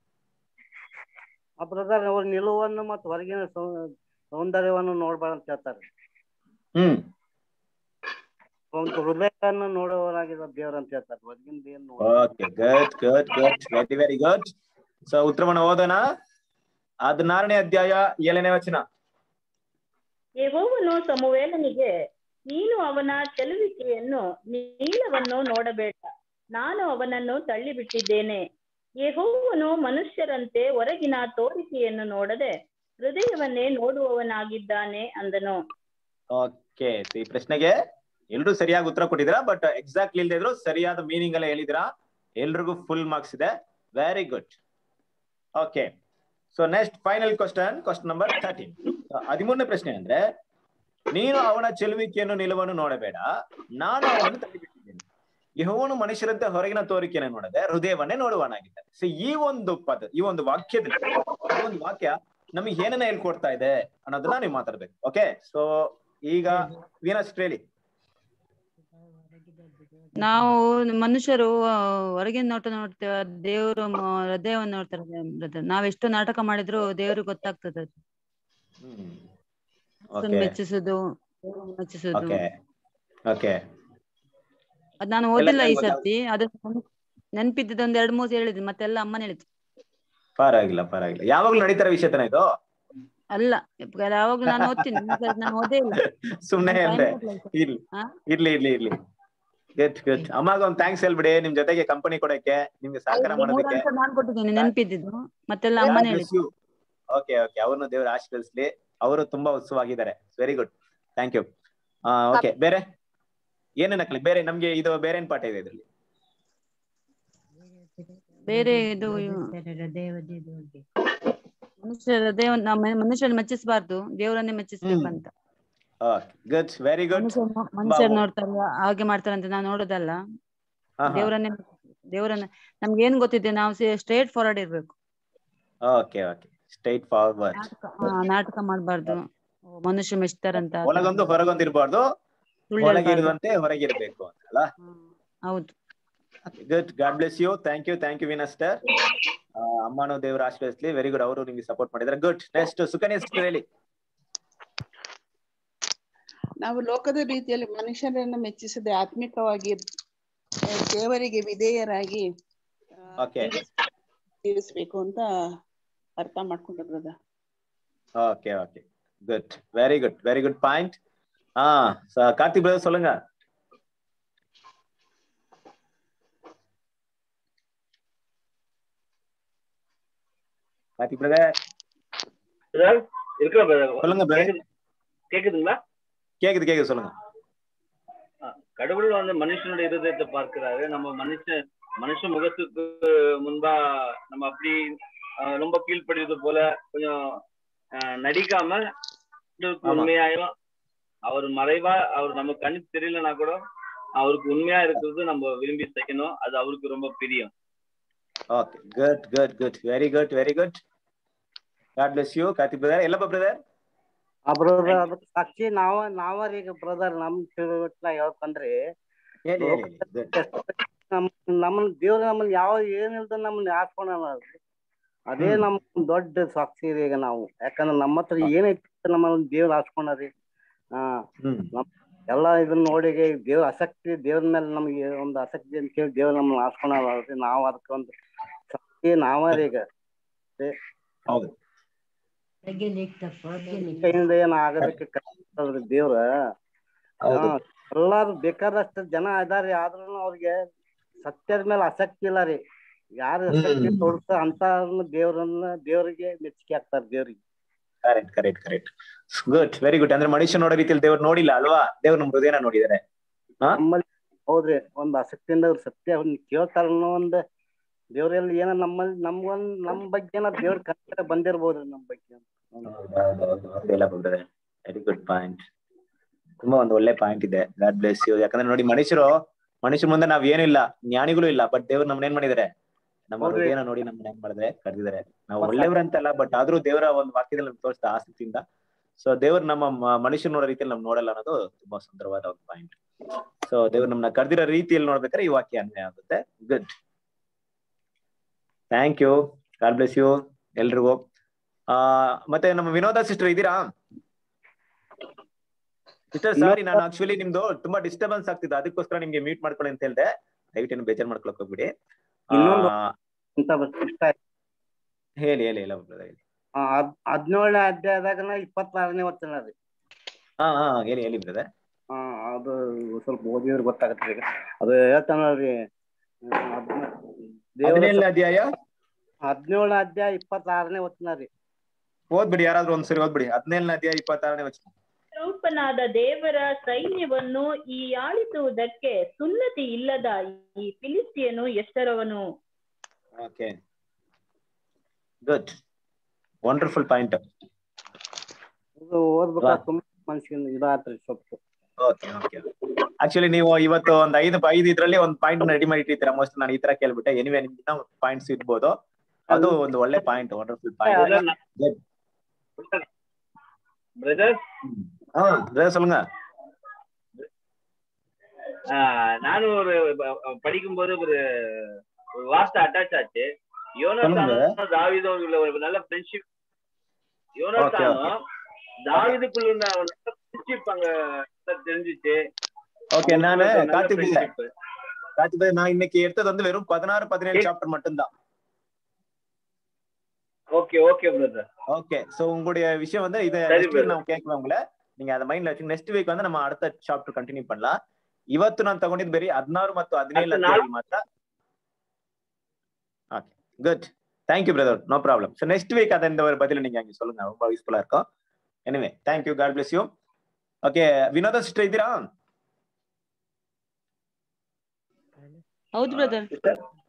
ಆ ಬ್ರದರ್ ಅವ್ರ ನಿಲುವನ್ನು ಮತ್ತು ಹೊರಗಿನ ಸೌ- ಸೌಂದರ್ಯವನ್ನು ನೋಡ್ಬೇಡ ಅಂತ ಹೇಳ್ತಾರೆ ಹ್ಮ್ ಒಂದು ಹೃದಯವನ್ನು ನೋಡುವವರಾಗಿದ್ದ ದೇವ್ರ ಅಂತ ಹೇಳ್ತಾರೆ ಹೊರಗಿನ ಏನು okay good good good very very good so ಉತ್ತರವನ್ನು ಓದೋಣ ಹದಿನಾರನೇ ಅಧ್ಯಾಯ ಏಳನೇ ವಚನ ಯೆಹೋವನು ಸಮುವೇಲನಿಗೆ ನೀನು ಅವನ ಚೆಲುವಿಕೆಯನ್ನು ನೀಳವನ್ನು ನೋಡಬೇಡ ನಾನು ಅವನನ್ನು ತಳ್ಳಿಬಿಟ್ಟಿದ್ದೇನೆ ಯೆಹೋವನು ಮನುಷ್ಯರಂತೆ ಹೊರಗಿನ ತೋರಿಕೆಯನ್ನು ನೋಡದೆ ಹೃದಯವನ್ನೇ ನೋಡುವವನಾಗಿದ್ದಾನೆ ಅಂದನು ಓಕೆ ಈ ಪ್ರಶ್ನೆಗೆ ಎಲ್ರು ಸರಿಯಾಗಿ ಉತ್ತರ ಕೊಟ್ಟಿದ್ದೀರಾ ಬಟ್ ಎಕ್ಸಾಕ್ಟ್ಲಿ ಇಲ್ದೇ ಇದ್ರು ಸರಿಯಾದ ಮೀನಿಂಗ್ ಎಲ್ಲ ಹೇಳಿದಿರಾ ಎಲ್ರಿಗೂ ಫುಲ್ ಮಾರ್ಕ್ಸ್ ಇದೆ very good okay so next final question question number thirteen ಹದಿಮೂರನೇ ಪ್ರಶ್ನೆ ಅಂದ್ರೆ ನೀನು ಅವನ ಚೆಲುವಿಕೆಯನ್ನು ನಿಲುವನ್ನು ನೋಡಬೇಡ ನಾನು ಅವನನ್ನು ತಳ್ಳಿಬಿಟ್ಟಿದ್ದೇನೆ ಯಹೋವನು ಮನುಷ್ಯರಂತೆ ಹೊರಗಿನ ತೋರಿಕೆಯನ್ನು ನೋಡದೆ ಹೃದಯವನ್ನೇ ನೋಡುವನಾಗಿದ್ದ ಸೊ ಈ ಒಂದು ಪದ ಈ ಒಂದು ವಾಕ್ಯದಲ್ಲಿ ಈ ಒಂದು ವಾಕ್ಯ ನಮಗೆ ಏನನ್ನ ಹೇಳ್ಕೊಡ್ತಾ ಇದೆ ಅನ್ನೋದನ್ನ ನೀವು ಮಾತಾಡ್ಬೇಕು ಓಕೆ ಸೊ ಈಗ ವೀನಸ್ ಹೇಳಿ ನಾವು ಮನುಷ್ಯರು ಆ, ಹೊರಗಿನ ನೋಟ ನೋಡ್ತೇವೆ ದೇವರು ಮ- ಹೃದಯವನ್ನು ನೋಡ್ತಾರೆ ಬ್ರದರ್ ನಾವ್ ಎಷ್ಟು ನಾಟಕ ಮಾಡಿದ್ರು ದೇವ್ರಿಗೆ ಗೊತ್ತಾಗ್ತದೆ ಅದು. ಅದನ್ನ ಓಕೆ ಮೆಚ್ಚಿಸುದು ದೇವ್ರನ್ನ ಮೆಚ್ಚಿಸುದು ಓಕೆ ಓಕೆ ಅದ್ ನಾನು ಎಲ್ಲ ಓದಿಲ್ಲ ಈ ಚೆನ್ನಾಗ್ ಸರ್ತಿ ಅದು ನೆನ್ಪಿದ್ದಿದ್ದು ಒಂದ್ ಎರಡ್ ಮೂರ್ ಹೇಳಿದ್ವಿ ಮತ್ತೆಲ್ಲ ಅಮ್ಮನ ಹೇಳಿದ್ರು ಪರವಾಗಿಲ್ಲ ಪರವಾಗಿಲ್ಲ ಯಾವಾಗ್ಲೂ ನಡೀತಾರ ವಿಷಯತನ ಇದು ಅಲ್ಲ ಯಾವಾಗ್ಲೂ ನಾನು ಓದ್ತೀನಿ ಈ ಸರ್ತಿ ನಾನು ಓದೇ ಇಲ್ಲ ಸುಮ್ನೆ ನಂಗ್ time ಅಂದೆ ಕೊಡ್ಲಿಲ್ಲ. ಇರ್ಲಿ ಹಾ? ಇರ್ಲಿ ಇರ್ಲಿ ಇರ್ಲಿ ಗುಡ್ ಗುಡ್ ಅಮ್ಮಾಗ ಒಂದ್ ಥ್ಯಾಂಕ್ಸ್ ಹೇಳ್ಬಿಡಿ ನಿಮ್ ಜೊತೆಗೆ ಕಂಪನಿ ಕೊಡಕ್ಕೆ ನಿಮ್ಗೆ ಸಹಕಾರ ಮೂರ್ ಮಾಡೋದಕ್ಕೆ answer ನಾನ್ ಕೊಟ್ಟಿದ್ದೀನಿ ನೆನ್ಪಿದ್ದಿದ್ದು ಮತ್ತೆಲ್ಲ ಅಮ್ಮನೇ ಹೇಳಿದ್ರು ಓಕೆ ಓಕೆ ಅವ್ರನ್ನ ದೇವ್ರ ಆಶೀರ್ವದಿಸ್ಲಿ ಅವರು ತುಂಬಾ ಉತ್ಸವಾಗಿದ್ದಾರೆ very good thank you okay ಬೇರೆ ಏನೇನ್ ಹಾಕ್ಲಿ ಬೇರೆ ನಮ್ಗೆ ಇದು ಬೇರೆ ಏನ್ ಪಾಠ ಇದೆ ಇದ್ರಲ್ಲಿ ಬೇರೆ ಇದು ಮನುಷ್ಯರ ಹೃದಯ ಮನುಷ್ಯರನ್ನ ಮೆಚ್ಚಿಸಬಾರ್ದು ದೇವರನ್ನೇ ಮೆಚ್ಚಿಸ್ಬೇಕಂತ ಗುಡ್ ವೆರಿ ಗುಡ್ ಮನುಷ್ಯರು ನೋಡ್ತಾರೆ ಹಾಗೆ ಮಾಡ್ತಾರೆ ಅಂತ ನಾವು ನೋಡೋದಲ್ಲ ಹಾ, ಹಾ. ದೇವರನ್ನೇ ದೇವರನ್ನ ನಮ್ಗೆ ಏನ್ ಗೊತ್ತಿದೆ ನಾವು ಸ್ಟ್ರೇಟ್ ಫಾರ್ವರ್ಡ್ ಇರ್ಬೇಕು ಓಕೆ ಓಕೆ ಸ್ಟ್ರೈಟ್ ಫಾರ್ವರ್ಡ್ ಆ, ನಾಟಕ ಮಾಡ್ಬಾರ್ದು ಮನುಷ್ಯ ಮೆಚ್ತಾರಂತ ಆ ಥರ. ಒಳಗೊಂದು ಹೊರಗೊಂದು ಇರಬಾರ್ದು ಸುಳ್ಳು ಒಳಗೆ ಹೇಳ್ಬಾರ್ದು. ಇರುವಂತೆ ಹೊರಗಿರ್ಬೇಕು ಅಂತಲ್ಲ ಹೌದು good god bless you thank you thank you ವಿನಸ್ಟರ್ ಅಮ್ಮನು ದೇವರ ಆಶೀರ್ವದಿಸ್ಲಿ ವೆರಿ ಗುಡ್ ಅವರು ನಿಮ್ಗೆ ಸಪೋರ್ಟ್ ಮಾಡಿದ್ದಾರೆ ಗುಡ್ ನೆಕ್ಸ್ಟ್ ಸುಕನ್ಯಾ sister ಹೇಳಿ ನಾವು ಲೋಕದ ರೀತಿಯಲ್ಲಿ ಮನುಷ್ಯರನ್ನು ಮೆಚ್ಚಿಸದೆ ಆತ್ಮಿಕವಾಗಿ ಆ, ದೇವರಿಗೆ ವಿಧೇಯರಾಗಿ ಓಕೆ ಜೀವಿಸ್ಬೇಕು ಅಂತ ಅರ್ಥ ಮಾಡ್ಕೊಂಡೆ brother okay okay good very good very good point ஆ ச- கார்த்திக் பிரதர் சொல்லுங்க கார்த்திக் பிரதர் பிரதர் இருக்கிற பிரதர் சொல்லுங்க பிரதர் கேக்குதுங்களா கேக்குது கேக்குது சொல்லுங்க கடவுள் வந்து மனுஷனுடைய இருதயத்தை பார்க்கிறாரு நம்ம மனுஷன் மனுஷ முகத்துக்கு முன்பா நம்ம அப்படி ஆஹ், ரொம்ப கீழ்ப்படியது போல கொஞ்சம் ஆஹ், நடிக்காம கடவுளுக்கு ஆமா. உண்மையாயும் அவர் மறைவா அவர் நம்ம கண்ணுக்கு தெரியலனா கூட அவருக்கு உண்மையா இருக்கிறது நம்ம விரும்பி செய்யணும் அது அவருக்கு ரொம்ப பிரியம் okay good good good very good very good god bless you Karthik brother Yellappa brother ಆ ಬ್ರದರ್ ಅದಕ್ಕೆ ಸಾಕ್ಷಿ ನಾವ ನಾವರ ಈಗ ಬ್ರದರ್ ನಮ್ ತಿಳುವಟ್ಲ ಹೇಳ್ಕಂದ್ರಿ ಹೇಳಿ ಹೇಳಿ good. ನಮ್ ನಮ್ಮನ್ನ ದೇವ್ರ ನಮ್ಮನ್ನ ಯಾವ ಏನಿಲ್ದ ನಮ್ಮನ್ನ ಹಾಕೊಂಡಲ್ಲ ಅದೇ ಹ್ಮ್. ನಮ್ ದೊಡ್ಡ ಸಾಕ್ಷಿ ರೀ ಈಗ ನಾವು ಯಾಕಂದ್ರೆ ನಮ್ಮ ಹತ್ರ ಏನೈತಿ ನಮ್ಮನ್ನ ದೇವ್ರ ಹಾಸ್ಕೊಂಡರಿ ಹಾ ಹ್ಮ್ ನಮ್ ಎಲ್ಲಾ ಇದನ್ನ ನೋಡಿ ದೇವ್ರ ಆಸಕ್ತಿ ದೇವ್ರ ಮೇಲೆ ನಮ್ಗೆ ಒಂದು ಆಸಕ್ತಿ ಅಂತ ಹೇಳಿ ದೇವ್ರ ನಮ್ಮನ್ನ ಹಾಸ್ಕೊಂಡಲ್ರಿ ನಾವ್ ಅದಕ್ಕೆ ಒಂದು ಸಾಕ್ಷಿ ನಾವರಿ ಈಗ ಹೌದು ಕೈಯಿಂದ ಏನ್ ಆಗೋದಕ್ಕೆ ಕಷ್ಟಲ್ರಿ ದೇವ್ರ ಹೌದು. ಹಾ, ಎಲ್ಲಾರು ಬೇಕಾದಷ್ಟು ಜನ ಇದಾರಿ ಆದ್ರೂ ಅವ್ರಿಗೆ ಸತ್ಯದ ಮೇಲೆ ಆಸಕ್ತಿ ಇಲ್ಲ ರೀ ಯಾರು ಆಸಕ್ತಿ ಹ್ಮ್. ತೋರಿಸ್ತ ಅಂತ ದೇವ್ರನ್ನ ದೇವ್ರಿಗೆ ಮೆಚ್ಚುಗೆ ಆಗ್ತಾರ ದೇವ್ರಿಗೆ correct correct correct good very good ಅಂದ್ರೆ ಮನುಷ್ಯ ನೋಡೋ ರೀತಿಯಲ್ಲಿ ದೇವ್ರು ನೋಡಿಲ್ಲ ಅಲ್ವಾ ದೇವ್ರು ನಮ್ ಹೃದಯನ ನೋಡಿದ್ದಾರೆ ನಮ್ಮಲ್ಲಿ ಹೌದ್ರಿ ಒಂದ್ ಆಸಕ್ತಿಯಿಂದ ಅವ್ರು ಸತ್ಯ ಅವ್ನ ಕೇಳ್ತಾರ ಅನ್ನೋ ಒಂದ್ ದೇವ್ರಲ್ಲಿ ಏನ ನಮ್ಮಲ್ಲಿ ನಮ್ಗೊಂದ್ ನಮ್ ಬಗ್ಗೆ ಏನಾರ ದೇವ್ರ ಕಷ್ಟ ಬಂದಿರ್ಬೋದ್ರಿ ನಮ್ ಬಗ್ಗೆ ವೆರಿ ಗುಡ್ ಪಾಯಿಂಟ್ ತುಂಬಾ ಒಂದು ಒಳ್ಳೆ ಪಾಯಿಂಟ್ ಇದೆ ಗಾಡ್ ಬ್ಲೆಸ್ ಯು ಯಾಕಂದ್ರೆ ನೋಡಿ ಮನುಷ್ಯರು ಮನುಷ್ಯ ಮುಂದೆ ನಾವ್ ಏನಿಲ್ಲ ಜ್ಞಾನಿಗಳು ಇಲ್ಲ ಬಟ್ ದೇವ್ರು ನಮ್ಮನ್ನ ಏನ್ ಮಾಡಿದಾರೆ ನಮ್ಮ ಹೌದ್ರಿ. ಹೃದಯನ ನೋಡಿ ನಮ್ಮನ್ನ ಏನ್ ಮಾಡಿದ್ರೆ ಕರೆದಿದ್ದಾರೆ ನಾವು ಒಳ್ಳೆಯವ್ರಂತಲ್ಲ ಬಟ್ ಆದ್ರೂ ದೇವರ ಒಂದು ವಾಕ್ಯದಲ್ಲಿ ನಮ್ಗೆ ತೋರಿಸ್ತಾ ಆಸಕ್ತಿಯಿಂದ ಸೊ ದೇವ್ರು ನಮ್ಮ ಮ- ಮನುಷ್ಯರು ನೋಡೋ ರೀತಿಯಲ್ಲಿ ನಮ್ ನೋಡಲ್ಲ ಅನ್ನೋದು ತುಂಬಾ ಸುಂದರವಾದ ಒಂದು ಪಾಯಿಂಟ್ ಸೊ ದೇವ್ರು ನಮ್ಮನ್ನ ಕರೆದಿರೋ ರೀತಿಯಲ್ಲಿ ನೋಡ್ಬೇಕಾದ್ರೆ ಈ ವಾಕ್ಯ ಅನ್ವಯ ಆಗುತ್ತೆ good thank you god bless you ಎಲ್ರಿಗೂ ಆ ಮತ್ತೆ ನಮ್ಮ ವಿನೋದ ಸಿಸ್ಟರ್ ಇದ್ದೀರಾ ಸಿಸ್ಟರ್ ಸಾರಿ ನಾನು ಆಕ್ಚುಲಿ ನಿಮ್ದು ತುಂಬಾ ಡಿಸ್ಟರ್ಬೆನ್ಸ್ ಆಗ್ತಿದೆ ಅದಕ್ಕೋಸ್ಕರ ನಿಮ್ಗೆ ಮ್ಯೂಟ್ ಮಾಡ್ಕೊಳ್ಳಿ ಅಂತ ಹೇಳ್ದೆ ದಯವಿಟ್ಟು ಏನು ಬೇಜಾರ್ ಮಾಡ್ಕೊಳಕ್ ಹೋಗ್ಬಿಡಿ ಆ, ಇನ್ನೊಂದು ಇಂತ ಇಷ್ಟ ಆಯ್ತು. ಹೇಳಿ ಹೇಳಿ ಇಲ್ಲ brother, ಹೇಳಿ ಆ, ಹದ್ ಹದಿನೇಳನೇ ಅಧ್ಯಾಯದಾಗ ಇಪ್ಪತ್ತಾರನೇ ವಚನ ರೀ ಹಾ ಹಾ ಹೇಳಿ ಹೇಳಿ ಬ್ರದರ್ ಆ, ಅದು ಸ್ವಲ್ಪ ಓದಿದ್ರೆ ಗೊತ್ತಾಗತ್ತೆ ಈಗ ಅದು ಹೇಳ್ತಾನಲ್ರಿ ಹದಿನೇಳನೇ ಅಧ್ಯಾಯ ಹದಿನೇಳನೇ ಅಧ್ಯಾಯ ಇಪ್ಪತ್ತಾರನೇ ವಚನ ರೀ ಓದ್ಬಿಡಿ ಯಾರಾದ್ರೂ ಒಂದ್ಸರಿ ಓದ್ಬಿಡಿ ಹದಿನೇಳನೇ ಅಧ್ಯಾಯ ಇಪ್ಪತ್ತಾರನೇ ವಚನ ರೂಪನಾದ ದೇವರ ಸೈನ್ಯವನ್ನು ಈ ಆಳಿಸುವುದಕ್ಕೆ ಸುನ್ನತಿ ಇಲ್ಲದ ಈ ಫಿಲಿಸ್ತಿಯನು ಎಷ್ಟರವನು ಓಕೆ ಗುಡ್ ವಂಡರ್ಫುಲ್ ಪಾಯಿಂಟ್ ಇದು ಓದ್ಬೇಕಾದ್ರೆ ತುಂಬಾ ಮನ್ಸಿಗೆ ಇದಾತ್ರಿ ಸ್ವಲ್ಪ ಓಕೆ ಓಕೆ ಆಕ್ಚುಲಿ ನೀವು ಇವತ್ತು ಒಂದ್ ಐದು ಐದು ಇದ್ರಲ್ಲಿ ಒಂದು ಪಾಯಿಂಟ್ ರೆಡಿ ಮಾಡಿ ಇಟ್ಟಿರ್ತೀರಾ ಮೋಸ್ಟ್ ನಾನು ಈ ತರ ಕೇಳ್ಬಿಟ್ಟೆ ಎನಿವೆ ನಿಮ್ಗೆ ಪಾಯಿಂಟ್ಸ್ ಇರ್ಬೋದು ಅದು ಒಂದು ಒಳ್ಳೆ ಪಾಯಿಂಟ್ ವಂಡರ್ಫುಲ್ ಪಾಯಿಂಟ್ பிரதர் ಹಾ brother சொல்லுங்க நானும் ஒரு ப- படிக்கும்போது ஒரு ஒரு வார்த்தை அட்டாச் ஆச்சு யோனத்தானும் தாவிதும் உள்ள ஒரு நல்ல ஃப்ரெண்ட்ஷிப் யோனத்தானும் தாவிதுக்குள்ள உள்ள ஒரு நல்ல ஃப்ரெண்ட்ஷிப் அங்க தெரிஞ்சுச்சு ஓகே நானு அவங்களோட நல்ல கார்த்திக் friendship. கார்த்திக் நான் இன்னைக்கு எடுத்தது வந்து வெறும் பதினாறு பதினேழு சாப்டர் மட்டும்தான் okay okay brother okay so உங்களுடைய விஷயம் வந்து இதை சரி, next week brother. நான் ಕೇಳ್ಕೊಳ್ಳ உங்களை நீங்க ಅದ ಮೈಂಡ್ ವಚ್ಚಿ ನೆಕ್ಸ್ಟ್ ವೀಕ್ வந்து ನಮ್ಮ அடுத்த ಚಾಪ್ಟರ್ ಕಂಟಿನ್ಯೂ பண்ணலಾ ಇವತ್ತು ನಾನು ತಗೊಂಡಿದ್ದು ಬರೀ ಹದಿನಾರು ಮತ್ತು ಹದಿನೇಳು ಮತ್ತೆ ಅಧ್ಯಾಯಗಳು ಮಾತ್ರ okay good thank you brother no problem so next week ಅದರಿಂದ ஒரு பதில நீங்க அங்க சொல்லுங்க ரொம்ப யூஸ்ஃபுல்லா இருக்கும் anyway thank you god bless you okay Vinoda sister ಇದ್ದೀರಾ ಹೌದು ಬ್ರದರ್